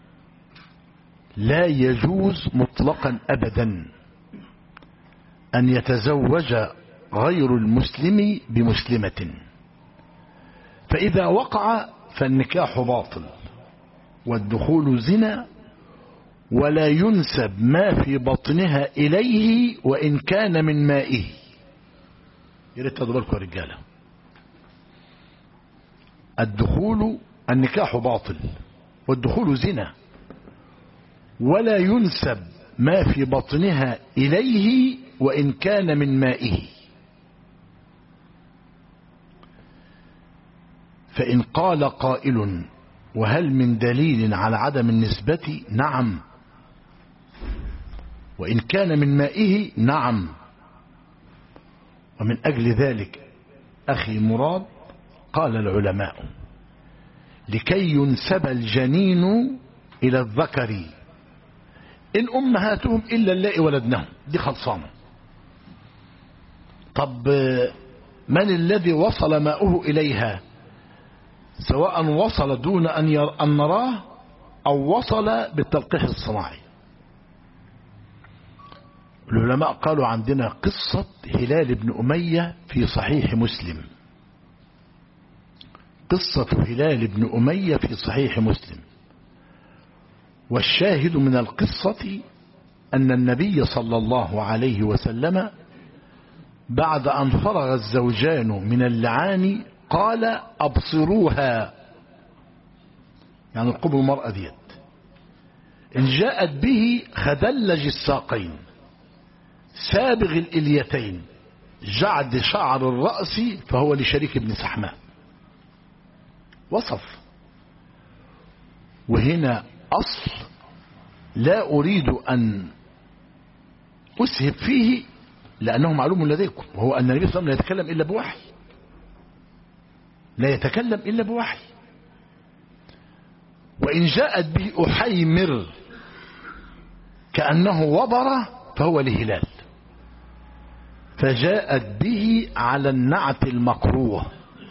لا يجوز مطلقا أبدا أن يتزوج غير المسلم بمسلمة فإذا وقع فالنكاح باطل والدخول زنا ولا ينسب ما في بطنها إليه وإن كان من مائه يا ريت تاخدوا بالكم يا رجاله الدخول النكاح باطل والدخول زنا ولا ينسب ما في بطنها إليه وإن كان من مائه فإن قال قائل وهل من دليل على عدم النسبة نعم وإن كان من مائه نعم ومن أجل ذلك أخي مراد قال العلماء لكي ينسب الجنين إلى الذكر إن أمهاتهم إلا اللائي ولدنهم دي خلصانة طب من الذي وصل ماؤه إليها سواء وصل دون أن, ير... أن نراه أو وصل بالتلقيح الصناعي العلماء قالوا عندنا قصة هلال بن أمية في صحيح مسلم قصة هلال بن أمية في صحيح مسلم والشاهد من القصة أن النبي صلى الله عليه وسلم بعد أن فرغ الزوجان من اللعان قال أبصروها يعني القبر المرأة ديت إن جاءت به خدلج الساقين سابغ الإليتين جعد شعر الرأس فهو لشريك ابن سحماء وصف وهنا أصل لا أريد أن أسهب فيه لأنه معلوم لديكم وهو أن النبي صلى الله عليه وسلم لا يتكلم إلا بوحي لا يتكلم إلا بوحي وإن جاءت به أحيمر كأنه وبر فهو لهلال فجاءت به على النعت المكروه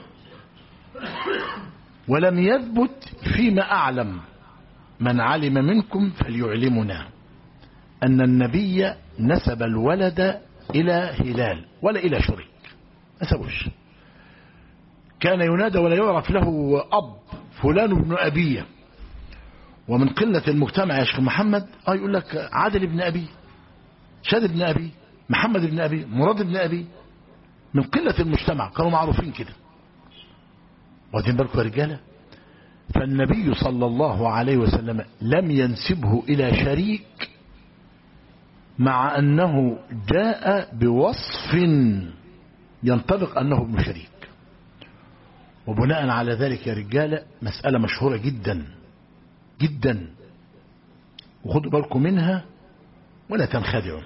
ولم يثبت فيما أعلم من علم منكم فليعلمنا أن النبي نسب الولد إلى هلال ولا إلى شريك نسبوش كان ينادى ولا يعرف له أب فلان ابن أبيه ومن قلة المجتمع يا شيخ محمد اه يقول لك عادل ابن أبي شاد ابن أبي محمد ابن أبي مراد ابن أبي من قلة المجتمع كانوا معروفين كده واخدين بالكم يا رجاله فالنبي صلى الله عليه وسلم لم ينسبه إلى شريك مع أنه جاء بوصف ينطبق أنه ابن شريك وبناء على ذلك يا رجالة مسألة مشهورة جدا جدا وخدوا بالكم منها ولا تنخدعوا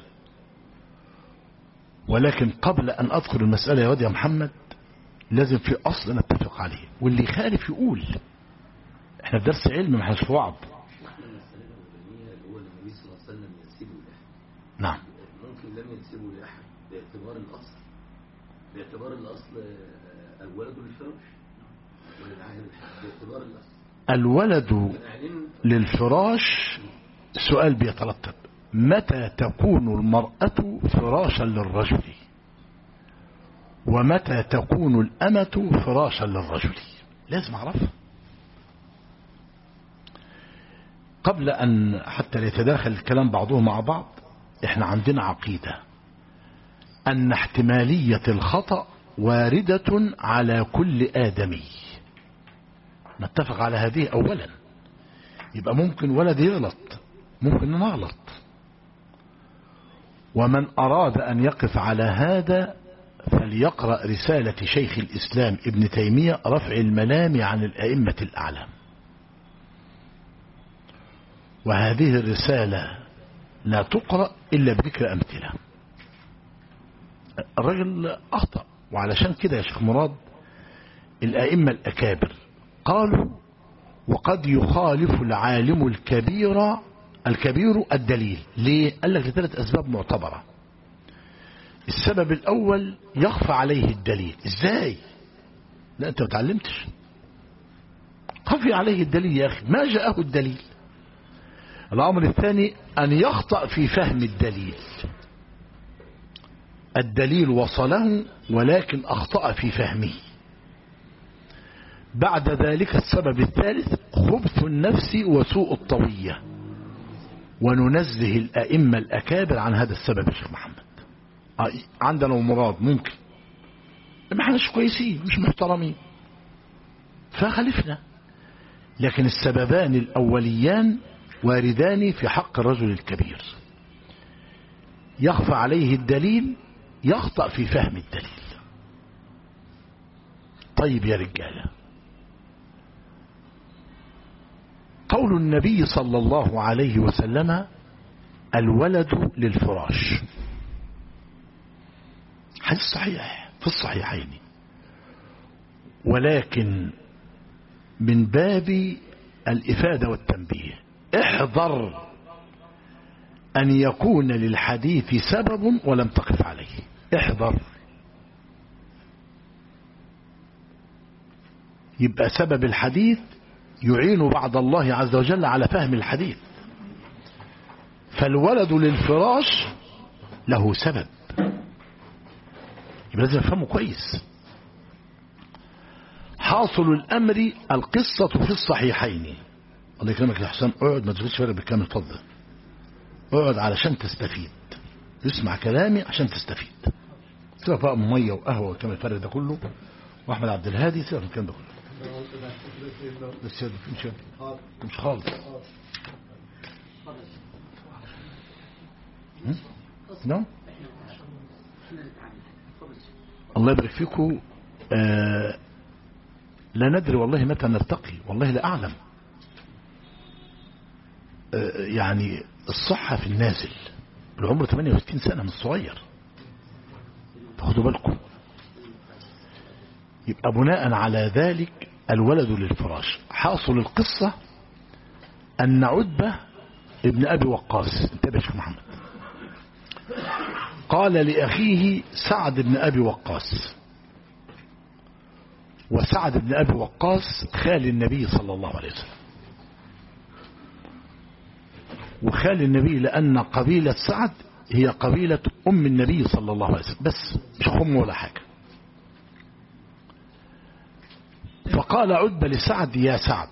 ولكن قبل أن أذكر المسألة يا واد يا محمد لازم في أصل نتفق عليه واللي يخالف يقول احنا في درس علم ما احناش في وعظ احنا المسألة الأولانية اللي هو النبي صلى الله عليه وسلم ينسبه لأحد نعم ممكن لم ينسبه لأحد باعتبار الأصل باعتبار الأصل آه، الولد للفراش وللعهد باعتبار الأصل الولد فنعلم للفراش سؤال بيترتب متى تكون المرأة فراشا للرجل ومتى تكون الأمة فراشا للرجل لازم أعرفها قبل أن حتى يتداخل الكلام بعضهم مع بعض احنا عندنا عقيدة أن احتمالية الخطأ واردة على كل آدمي نتفق على هذه أولا يبقى ممكن ولد يغلط ممكن نغلط ومن أراد أن يقف على هذا فليقرأ رسالة شيخ الإسلام ابن تيمية رفع الملام عن الأئمة الأعلام وهذه الرسالة لا تقرأ إلا بذكر أمثلة الرجل أخطأ وعلشان كده يا شيخ مراد الأئمة الأكابر قالوا وقد يخالف العالم الكبير الكبير الدليل ليه؟ قال لك لثلاث أسباب معتبرة السبب الأول يخفى عليه الدليل إزاي؟ لا أنت ما تعلمتش خفي عليه الدليل يا أخي ما جاءه الدليل الأمر الثاني أن يخطأ في فهم الدليل الدليل وصله ولكن أخطأ في فهمه بعد ذلك السبب الثالث خبث النفس وسوء الطوية وننزه الأئمة الأكابر عن هذا السبب يا شيخ محمد آه، عندنا مراد ممكن ما احناش كويسين مش محترمين فخالفنا لكن السببان الأوليان واردان في حق الرجل الكبير يخفى عليه الدليل يخطأ في فهم الدليل طيب يا رجاله قول النبي صلى الله عليه وسلم الولد للفراش حديث صحيح في الصحيحين ولكن من باب الإفادة والتنبيه احذر أن يكون للحديث سبب ولم تقف عليه احذر يبقى سبب الحديث يعين بعد الله عز وجل على فهم الحديث فالولد للفراش له سبب يبقى لازم نفهمه كويس حاصل الأمر القصة في الصحيحين الله يكرمك يا حسام اقعد ما تفوتش فرق بالكامل اتفضل اقعد علشان تستفيد اسمع كلامي عشان تستفيد سيبك بقى من ميه وقهوه والكلام الفرق ده كله واحمد عبد الهادي سيبك من الكلام ده كله بس يا مش مش خالص هم؟ نعم الله يبارك فيكم آه لا ندري والله متى نلتقي والله لا أعلم آه يعني الصحة في النازل العمر 68 سنة من الصغير فخدوا بالكم يبقى بناء على ذلك الولد للفراش حاصل القصة أن عتبة ابن أبي وقاص انتبه يا شيخ محمد قال لأخيه سعد بن أبي وقاص وسعد بن أبي وقاص خال النبي صلى الله عليه وسلم وخال النبي لأن قبيلة سعد هي قبيلة أم النبي صلى الله عليه وسلم بس مش خم ولا حاجة فقال عتبة لسعد يا سعد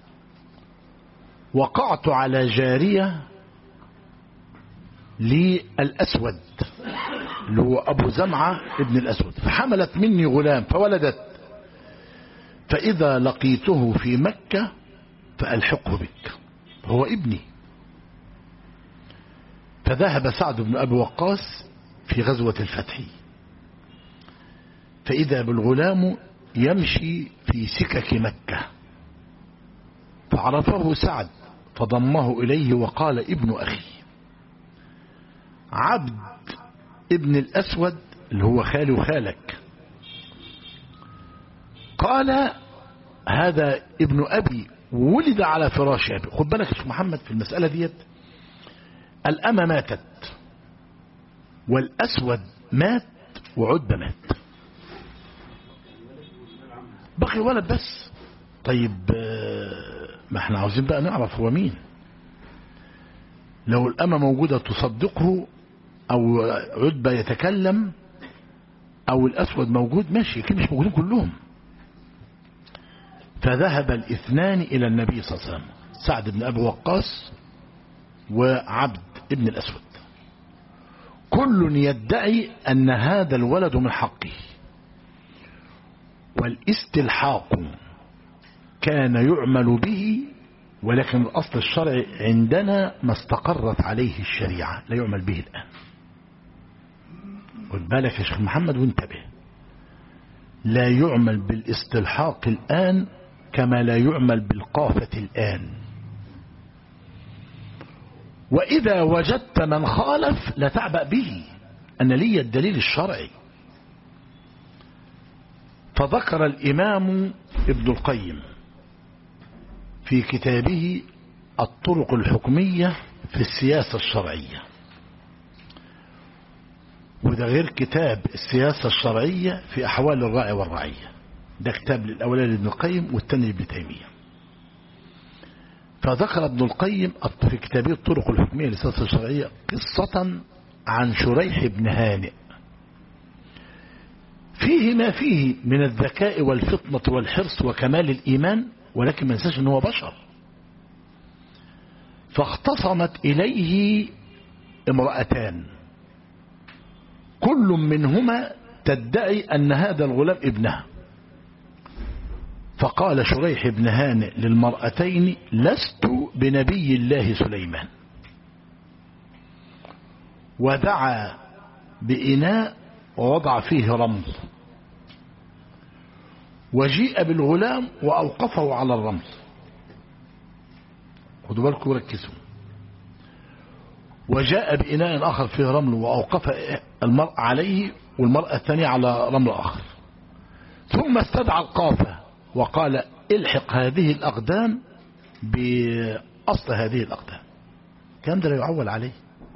وقعت على جارية للأسود اللي هو أبو زمعة ابن الأسود فحملت مني غلام فولدت فإذا لقيته في مكة فألحقه بك هو ابني فذهب سعد بن أبي وقاص في غزوة الفتح فإذا بالغلام يمشي في سكك مكة فعرفه سعد فضمه إليه وقال ابن أخي عبد ابن الأسود اللي هو خالي وخالك قال هذا ابن أبي ولد على فراش أبي خد بالك يا شيخ محمد في المسألة ديت الأمة ماتت والأسود مات وعدبة مات بقي ولد بس طيب ما احنا عاوزين بقى نعرف هو مين لو الأمة موجودة تصدقه أو عدبة يتكلم أو الأسود موجود ماشي كده مش موجودين كلهم فذهب الاثنان إلى النبي صلى الله عليه وسلم سعد بن أبي وقاص وعبد ابن الأسود كل يدعي أن هذا الولد من حقه والاستلحاق كان يعمل به ولكن الأصل الشرعي عندنا ما استقرت عليه الشريعة لا يعمل به الآن خد بالك يا شيخ محمد وانتبه لا يعمل بالاستلحاق الآن كما لا يعمل بالقافة الآن وإذا وجدت من خالف لا تعبأ به أن لي الدليل الشرعي فذكر الإمام ابن القيم في كتابه الطرق الحكمية في السياسة الشرعية وده غير كتاب السياسة الشرعية في أحوال الراعي والرعية ده كتاب للأولاني لابن القيم والثاني لابن تيمية فذكر ابن القيم في كتابه الطرق الحكمية للسياسة الشرعية قصة عن شريح بن هانئ فيه ما فيه من الذكاء والفطنة والحرص وكمال الإيمان ولكن ما ننساش أنه بشر فاختصمت إليه امرأتان كل منهما تدعي أن هذا الغلام ابنها فقال شريح بن هانئ للمرأتين لست بنبي الله سليمان ودعا بإناء ووضع فيه رمل وجيء بالغلام وأوقفه على الرمل خدوا بالكم وركزوا وجاء بإناء آخر فيه رمل وأوقف المرأة عليه والمرأة الثانية على رمل آخر ثم استدعى القافة وقال الحق هذه الأقدام بأصل هذه الأقدام كان ده لا يعول عليه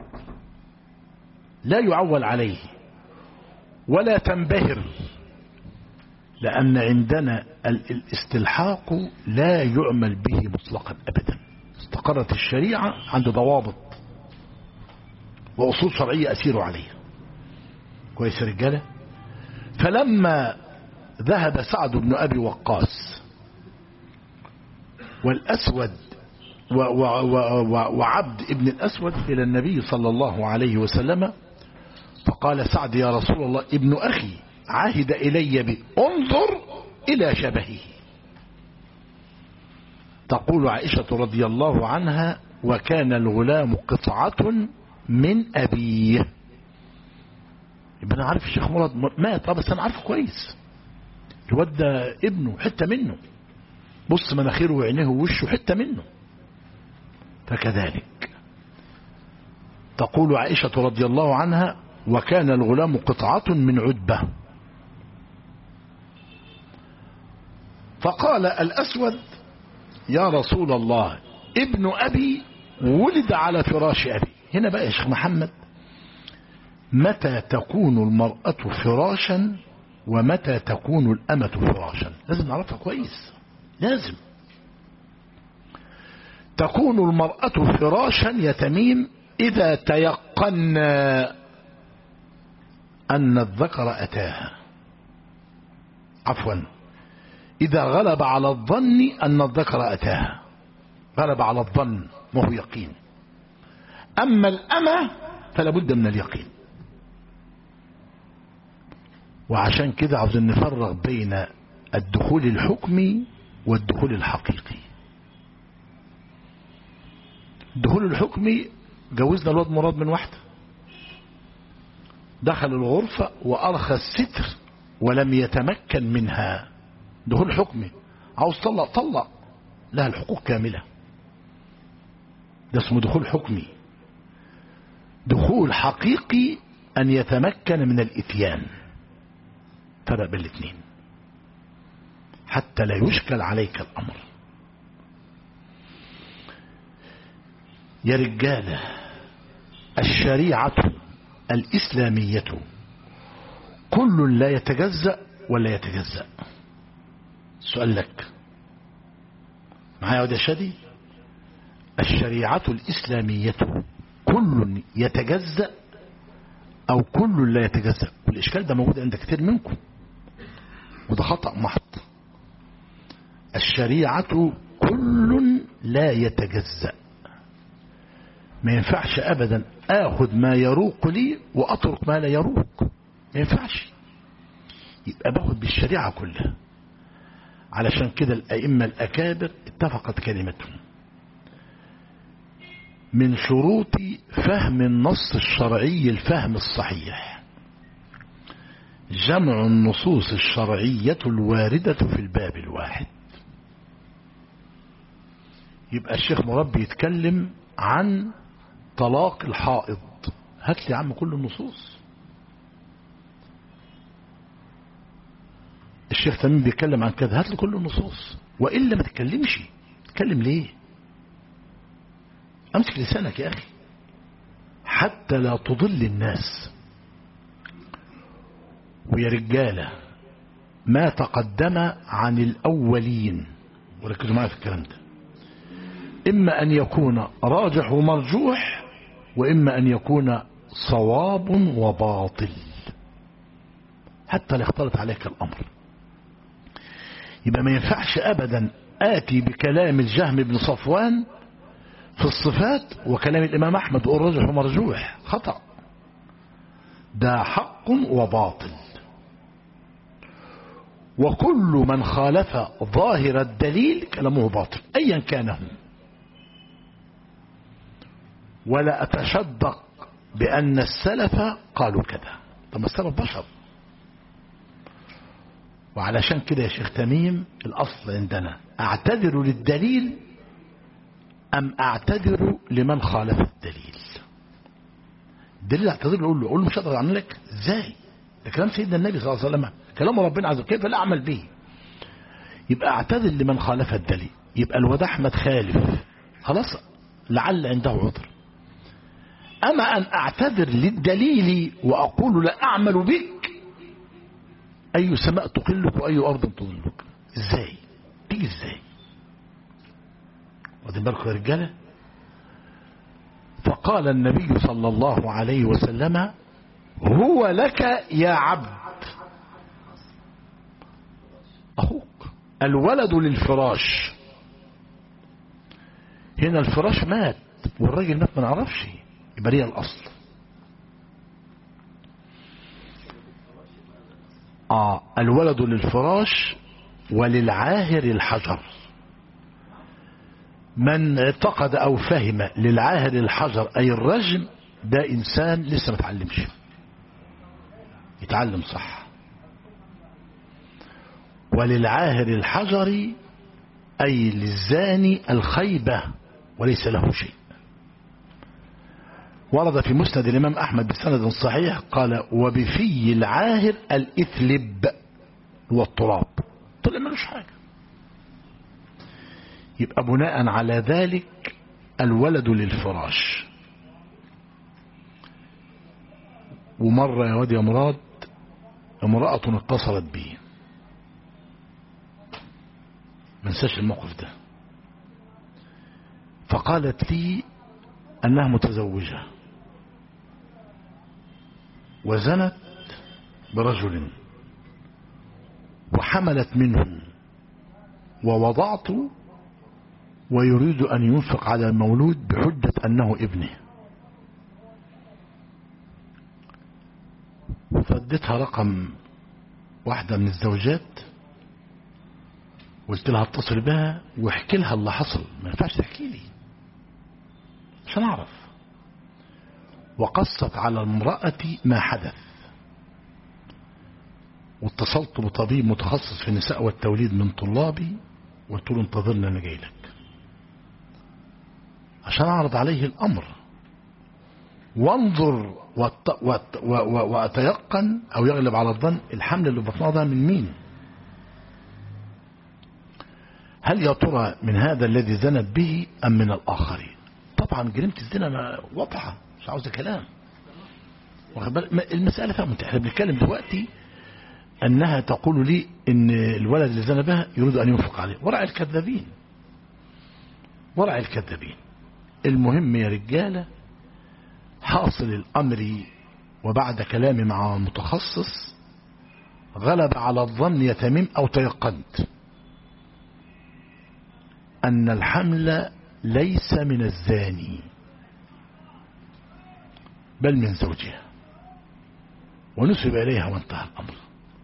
لا يعول عليه ولا تنبهر لأن عندنا الاستلحاق لا يعمل به مطلقا أبدا استقرت الشريعة عند ضوابط وأصول شرعية أسير عليها كويس يا رجالة فلما ذهب سعد بن أبي وقاص والأسود و و و و وعبد ابن الأسود إلى النبي صلى الله عليه وسلم فقال سعد يا رسول الله ابن أخي عهد إلي بي انظر إلى شبهه تقول عائشة رضي الله عنها وكان الغلام قطعة من أبيه ابن عارف الشيخ مراد مات بس أنا عارفه كويس الواد ده ابنه حتة منه بص مناخيره وعينيه ووشه حتة منه فكذلك تقول عائشة رضي الله عنها وكان الغلام قطعة من عتبة فقال الأسود يا رسول الله ابن أبي ولد على فراش أبي هنا بقى يا شيخ محمد متى تكون المرأة فراشا ومتى تكون الأمة فراشا لازم نعرفها كويس لازم تكون المرأة فراشا يتميم إذا تيقنا أن الذكر أتاها عفوا إذا غلب على الظن أن الذكر أتاها غلب على الظن وهو يقين أما الأمة فلا بد من اليقين وعشان كده عاوزين نفرق بين الدخول الحكمي والدخول الحقيقي الدخول الحكمي جوزنا الواد مراد من واحدة دخل الغرفة وأرخى الستر ولم يتمكن منها دخول حكمي عاوز طلق طلق لها الحقوق كاملة ده اسمه دخول حكمي دخول حقيقي أن يتمكن من الإتيان فرق بين الاثنين حتى لا يشكل عليك الأمر يا رجالة الشريعة الإسلامية كل لا يتجزأ ولا يتجزأ سؤال لك معايا يا شادي الشريعة الإسلامية كل يتجزأ أو كل لا يتجزأ والإشكال ده موجود عند كثير منكم وده خطأ محض الشريعة كل كل لا يتجزأ ما ينفعش أبدا آخذ ما يروق لي وأترك ما لا يروق ما ينفعش يبقى باخد بالشريعة كلها علشان كده الأئمة الأكابر اتفقت كلمتهم من شروط فهم النص الشرعي الفهم الصحيح جمع النصوص الشرعية الواردة في الباب الواحد يبقى الشيخ مربي يتكلم عن طلاق الحائض هات لي يا عم كل النصوص الشيخ تميم بيتكلم عن كذا هات لي كل النصوص وإلا ما تتكلمش تتكلم ليه امسك لسانك يا اخي حتى لا تضل الناس ويا رجالة ما تقدم عن الأولين وركزوا معايا في الكلام ده إما أن يكون راجح ومرجوح وإما أن يكون صواب وباطل حتى لا يختلط عليك الأمر يبقى ما ينفعش أبدا آتي بكلام الجهم بن صفوان في الصفات وكلام الإمام أحمد وقول راجح ومرجوح خطأ ده حق وباطل وكل من خالف ظاهر الدليل كلامه باطل أيا كان هو ولا أتشدق بأن السلف قالوا كذا طب السلف بشر وعلشان كده يا شيخ تميم الأصل عندنا أعتذر للدليل أم أعتذر لمن خالف الدليل الدليل أعتذر له أقول له أقول له مش هقدر أعمل لك إزاي ده كلام سيدنا النبي صلى الله عليه وسلم كلام ربنا عز وجل كيف لا أعمل به يبقى أعتذر لمن خالف الدليل يبقى الواد أحمد خالف خلاص لعل عنده عذر أما أن أعتذر للدليل وأقول لا أعمل بك أي سماء تقلك وأي أرض تظلك إزاي تيجي إزاي واخدين بالكم يا رجاله فقال النبي صلى الله عليه وسلم هو لك يا عبد أخوك الولد للفراش هنا الفراش مات والراجل مات ما نعرفش يبقى هي الأصل آه الولد للفراش وللعاهر الحجر من اعتقد أو فهم للعاهر الحجر أي الرجم ده إنسان لسه ما تعلمش يتعلم صح وللعاهر الحجر أي للزاني الخيبة وليس له شيء ورد في مسند الإمام أحمد بسند صحيح قال وبفي العاهر الإثلب هو التراب طلع ملوش حاجة يبقى بناء على ذلك الولد للفراش ومرة يا واد يا مراد امرأة اتصلت بي ما انساش الموقف ده فقالت لي أنها متزوجة وزنت برجل وحملت منه ووضعت ويريد أن ينفق على المولود بحجة أنه ابنه فاديتها رقم واحدة من الزوجات قلت لها اتصل بها واحكي لها اللي حصل ما ينفعش تحكي لي عشان اعرف وقصت على المرأة ما حدث واتصلت بطبيب متخصص في النساء والتوليد من طلابي وقلت له انتظرني انا جاي لك عشان اعرض عليه الامر وانظر وات وات واتيقن او يغلب على الظن الحمل اللي بطنها ده من مين هل يا ترى من هذا الذي زنت به ام من الاخرين طبعا جريمه الزنا واضحه مش عاوزه كلام المساله فيها احنا بنتكلم دلوقتي انها تقول لي ان الولد اللي زنى بها يريد ان ينفق عليه ورع الكذابين ورع الكذابين المهم يا رجاله حاصل الامر وبعد كلامي مع متخصص غلب على الظن يا تميم او تيقنت أن الحمل ليس من الزاني بل من زوجها ونسب إليها وانتهى الأمر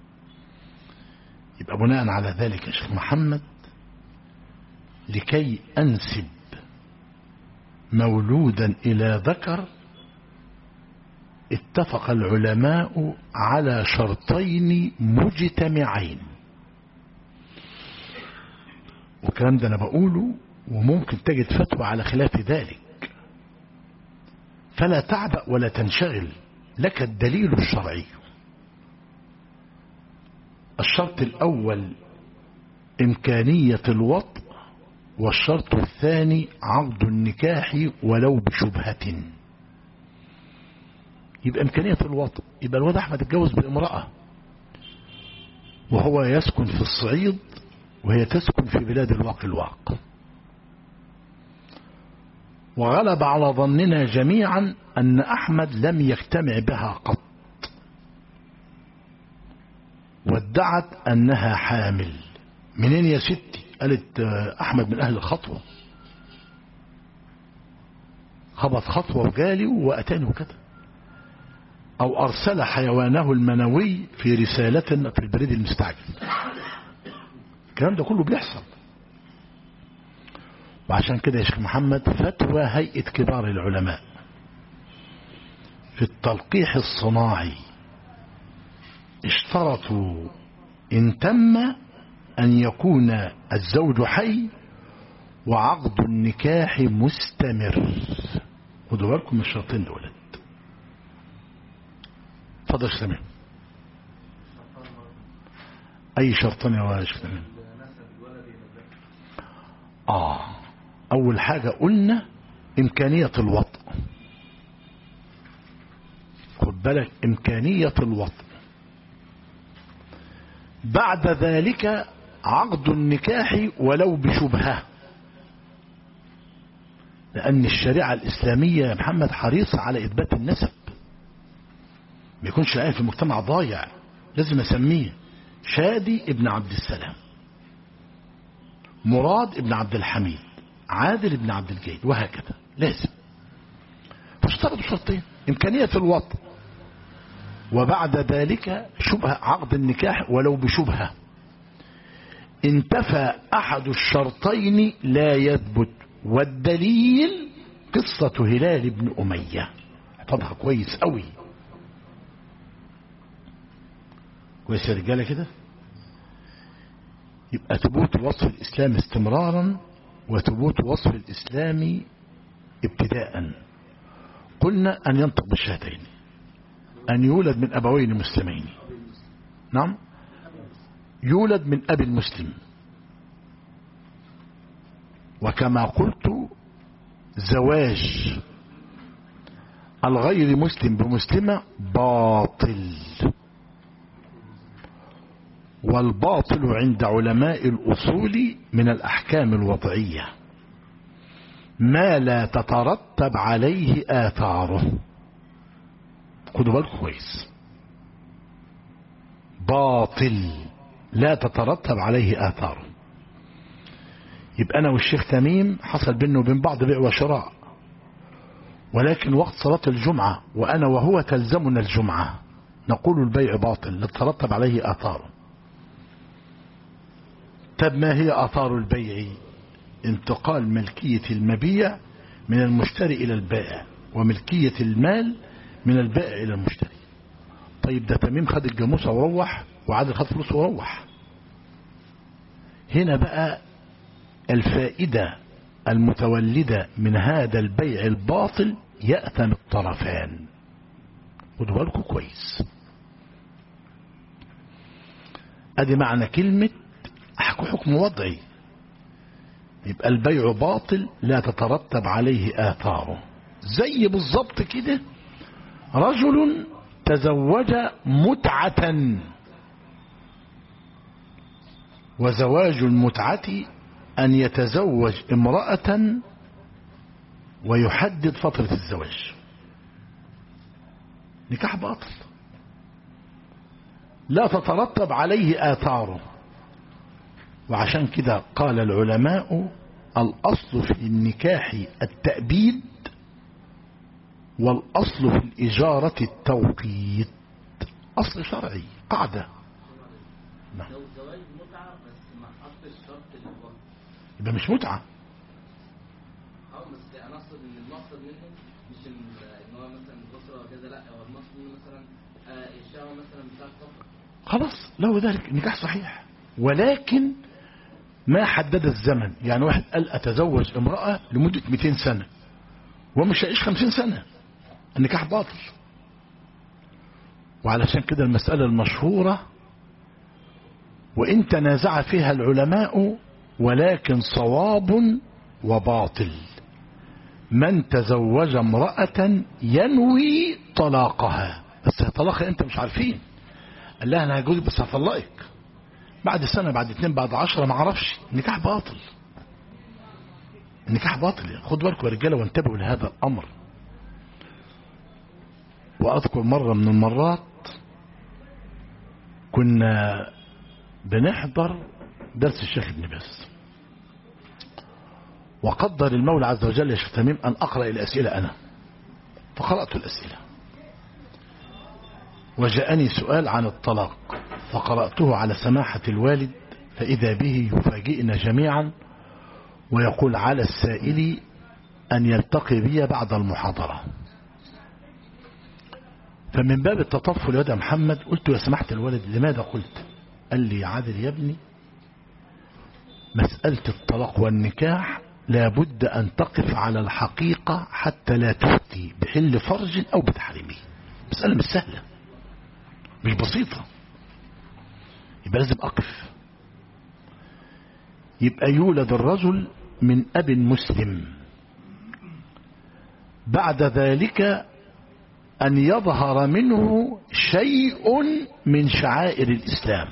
يبقى بناء على ذلك يا شيخ محمد لكي أنسب مولودا إلى ذكر اتفق العلماء على شرطين مجتمعين والكلام ده أنا بقوله وممكن تجد فتوى على خلاف ذلك فلا تعبأ ولا تنشغل لك الدليل الشرعي الشرط الأول إمكانية الوطء والشرط الثاني عقد النكاح ولو بشبهة يبقى إمكانية الوطء يبقى الواد أحمد اتجوز بامرأة وهو يسكن في الصعيد وهي تسكن في بلاد الواق الواق وغلب على ظننا جميعا أن أحمد لم يجتمع بها قط وادعت أنها حامل منين يا ستي قالت أحمد من أهل الخطوة خبط خطوة وجالي وأتاني وكده أو أرسل حيوانه المنوي في رسالة في البريد المستعجل الكلام ده كله بيحصل وعشان كده يا شيخ محمد فتوى هيئة كبار العلماء في التلقيح الصناعي اشترطوا إن تم أن يكون الزوج حي وعقد النكاح مستمر خدوا بالكم من الشرطين دولت اتفضل يا شيخ تمام أي شرطين يا شيخ تمام آه أول حاجة قلنا إمكانية الوطء خد بالك إمكانية الوطء بعد ذلك عقد النكاح ولو بشبهة لأن الشريعة الإسلامية يا محمد حريصة على إثبات النسب ما يكونش الآن في المجتمع ضايع لازم أسميه شادي ابن عبد السلام مراد ابن عبد الحميد عادل ابن عبد الجيد وهكذا لازم فاشترطوا شرطين إمكانية الوطن وبعد ذلك شبهة عقد النكاح ولو بشبهة انتفى أحد الشرطين لا يثبت والدليل قصة هلال بن أمية احفظها كويس قوي كويس يا رجالة كده يبقى ثبوت وصف الإسلام استمرارا وثبوت وصف الإسلام ابتداء قلنا أن ينطق بالشهادين أن يولد من أبوين مسلمين نعم يولد من أبي المسلم وكما قلت زواج الغير مسلم بمسلمة باطل والباطل عند علماء الأصول من الأحكام الوضعية ما لا تترتب عليه آثاره خدوا بالكم كويس باطل لا تترتب عليه آثاره يبقى أنا والشيخ تميم حصل بينه وبين بعض بيع وشراء ولكن وقت صلاة الجمعة وأنا وهو تلزمنا الجمعة نقول البيع باطل لا تترتب عليه آثاره طب ما هي آثار البيع انتقال ملكية المبيع من المشتري إلى البائع وملكية المال من البائع إلى المشتري طيب ده تميم خد الجاموسة وروح وعادل خد فلوسه وروح هنا بقى الفائدة المتولدة من هذا البيع الباطل يأثم الطرفان خدوا بالكم كويس ادي معنى كلمة حكم وضعي يبقى البيع باطل لا تترتب عليه آثاره زي بالظبط كده رجل تزوج متعة وزواج المتعة أن يتزوج امرأة ويحدد فترة الزواج نكاح باطل لا تترتب عليه آثاره وعشان كده قال العلماء الأصل في النكاح التأبيد والأصل في الإجارة التوقيت أصل شرعي قاعدة نعم. لو زواج متعة بس ما حطش شرط للوقت يبقى مش متعة اه بس انا اقصد ان المقصد منه مش ان ان هو مثلا الاسره وكذا لا هو المقصد منه مثلا آه، الشهوه مثلا بتاعت فقط خلاص له ذلك نكاح صحيح ولكن ما حدد الزمن يعني واحد قال أتزوج امرأة لمدة 200 سنة ومش هيعيش 50 سنة النكاح باطل وعلشان كده المسألة المشهورة وإن تنازع فيها العلماء ولكن صواب وباطل من تزوج امرأة ينوي طلاقها بس طلاقها انت مش عارفين قال لها انا هجوزك بس هطلقك بعد سنة بعد اتنين بعد عشرة ما اعرفش النكاح باطل النكاح باطل يعني خد بالكم يا رجاله وانتبهوا لهذا الامر واذكر مرة من المرات كنا بنحضر درس الشيخ ابن باز وقدر المولى عز وجل يا شيخ تميم ان اقرا الاسئله انا فقرات الاسئله وجاءني سؤال عن الطلاق فقرأته على سماحة الوالد فإذا به يفاجئنا جميعا ويقول على السائل أن يلتقي بي بعد المحاضرة فمن باب التطفل يا محمد قلت يا سماحة الوالد لماذا قلت قال لي يا عادل يا ابني مسألة الطلاق والنكاح لابد أن تقف على الحقيقة حتى لا تفتي بحل فرج أو بتحريمه مسألة مش سهلة مش بسيطة يبقى لازم أقف يبقى يولد الرجل من أب مسلم بعد ذلك أن يظهر منه شيء من شعائر الإسلام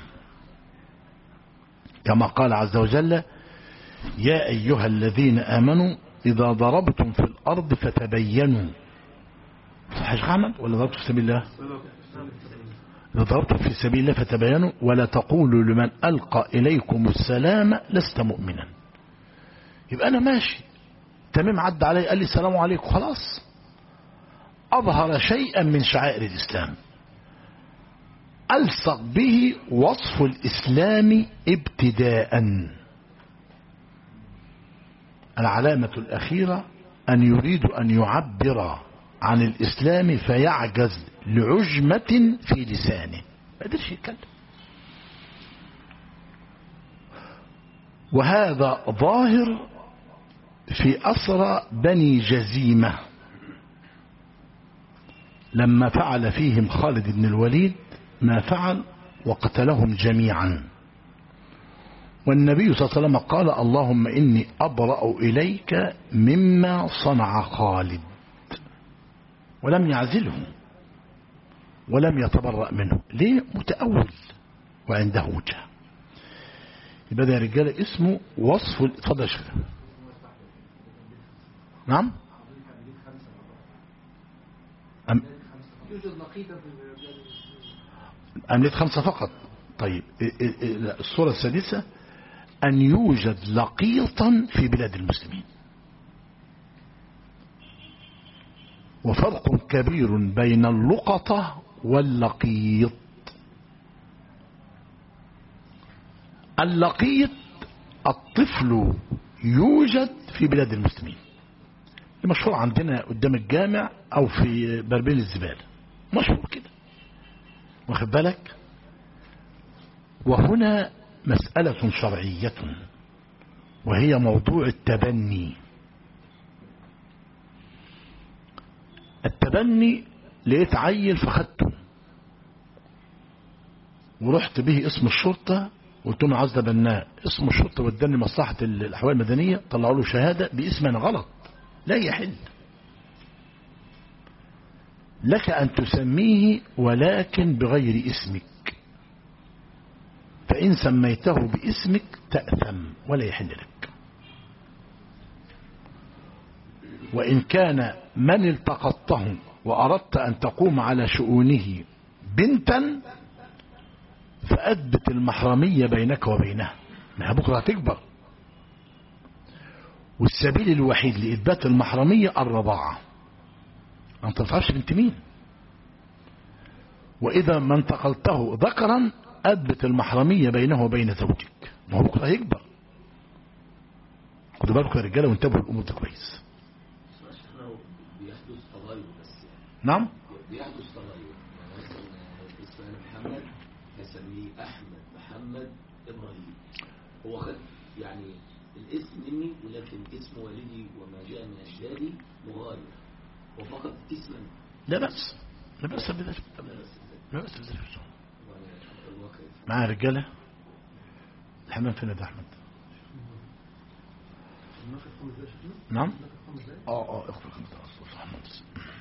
كما قال عز وجل يا أيها الذين آمنوا إذا ضربتم في الأرض فتبينوا صحيح عمل ولا ضربت في سبيل الله إذا ضربتم في سبيل الله فتبينوا ولا تقولوا لمن ألقى إليكم السلام لست مؤمنا يبقى أنا ماشي تمام عدى علي قال لي السلام عليكم خلاص أظهر شيئا من شعائر الإسلام ألصق به وصف الإسلام ابتداء العلامة الأخيرة أن يريد أن يعبر عن الإسلام فيعجز لعجمة في لسانه ما قدرش يتكلم وهذا ظاهر في أسرى بني جزيمة لما فعل فيهم خالد بن الوليد ما فعل وقتلهم جميعا والنبي صلى الله عليه وسلم قال اللهم إني أبرأ إليك مما صنع خالد ولم يعزله ولم يتبرأ منه ليه متأول وعنده وجه يبقى ده يا رجاله اسمه وصف اتفضل يا شيخ نعم أم يوجد نقيضة في البلاد المسلمين أمنية خمسة فقط طيب ال- ال- ال- الصورة السادسة أن يوجد لقيطا في بلاد المسلمين وفرق كبير بين اللقطة واللقيط اللقيط الطفل يوجد في بلاد المسلمين مشهور عندنا قدام الجامع أو في بربيل الزبالة مشهور كده واخد بالك وهنا مسألة شرعية وهي موضوع التبني التبني لقيت عيل فخدته ورحت به اسم الشرطة قلت له عايز اتبناه اسم الشرطة وداني مصلحة الأحوال المدنية طلعوا له شهادة باسم أنا غلط لا يحل لك أن تسميه ولكن بغير اسمك فإن سميته باسمك تأثم ولا يحل لك وإن كان من التقطته وأردت أن تقوم على شؤونه بنتا فأثبت المحرمية بينك وبينها ما هي بكرة هتكبر والسبيل الوحيد لإثبات المحرمية الرضاعة أنت ما تعرفش بنت مين وإذا ما انتقلته ذكرا أثبت المحرمية بينه وبين زوجك ما هو بكرة هيكبر خدوا بالكم يا رجالة وانتبهوا الأمور دي كويس بس احنا بيحدث تغير بس يعني نعم بيحدث تغير يعني مثلا اسماعيل محمد هسميه احمد محمد ابراهيم هو خد يعني الاسم مني ولكن اسم والدي وما جاء من اجدادي مغاير وفقط اسما لا بأس لا بأس بذلك لا بس لا بأس بذلك وانا الواقع معايا رجالة الحمام فين يا ده أحمد الناقة خمس دقايق شكله نعم الناقة خمس دقايق اه اه اخبر خمسة أصلا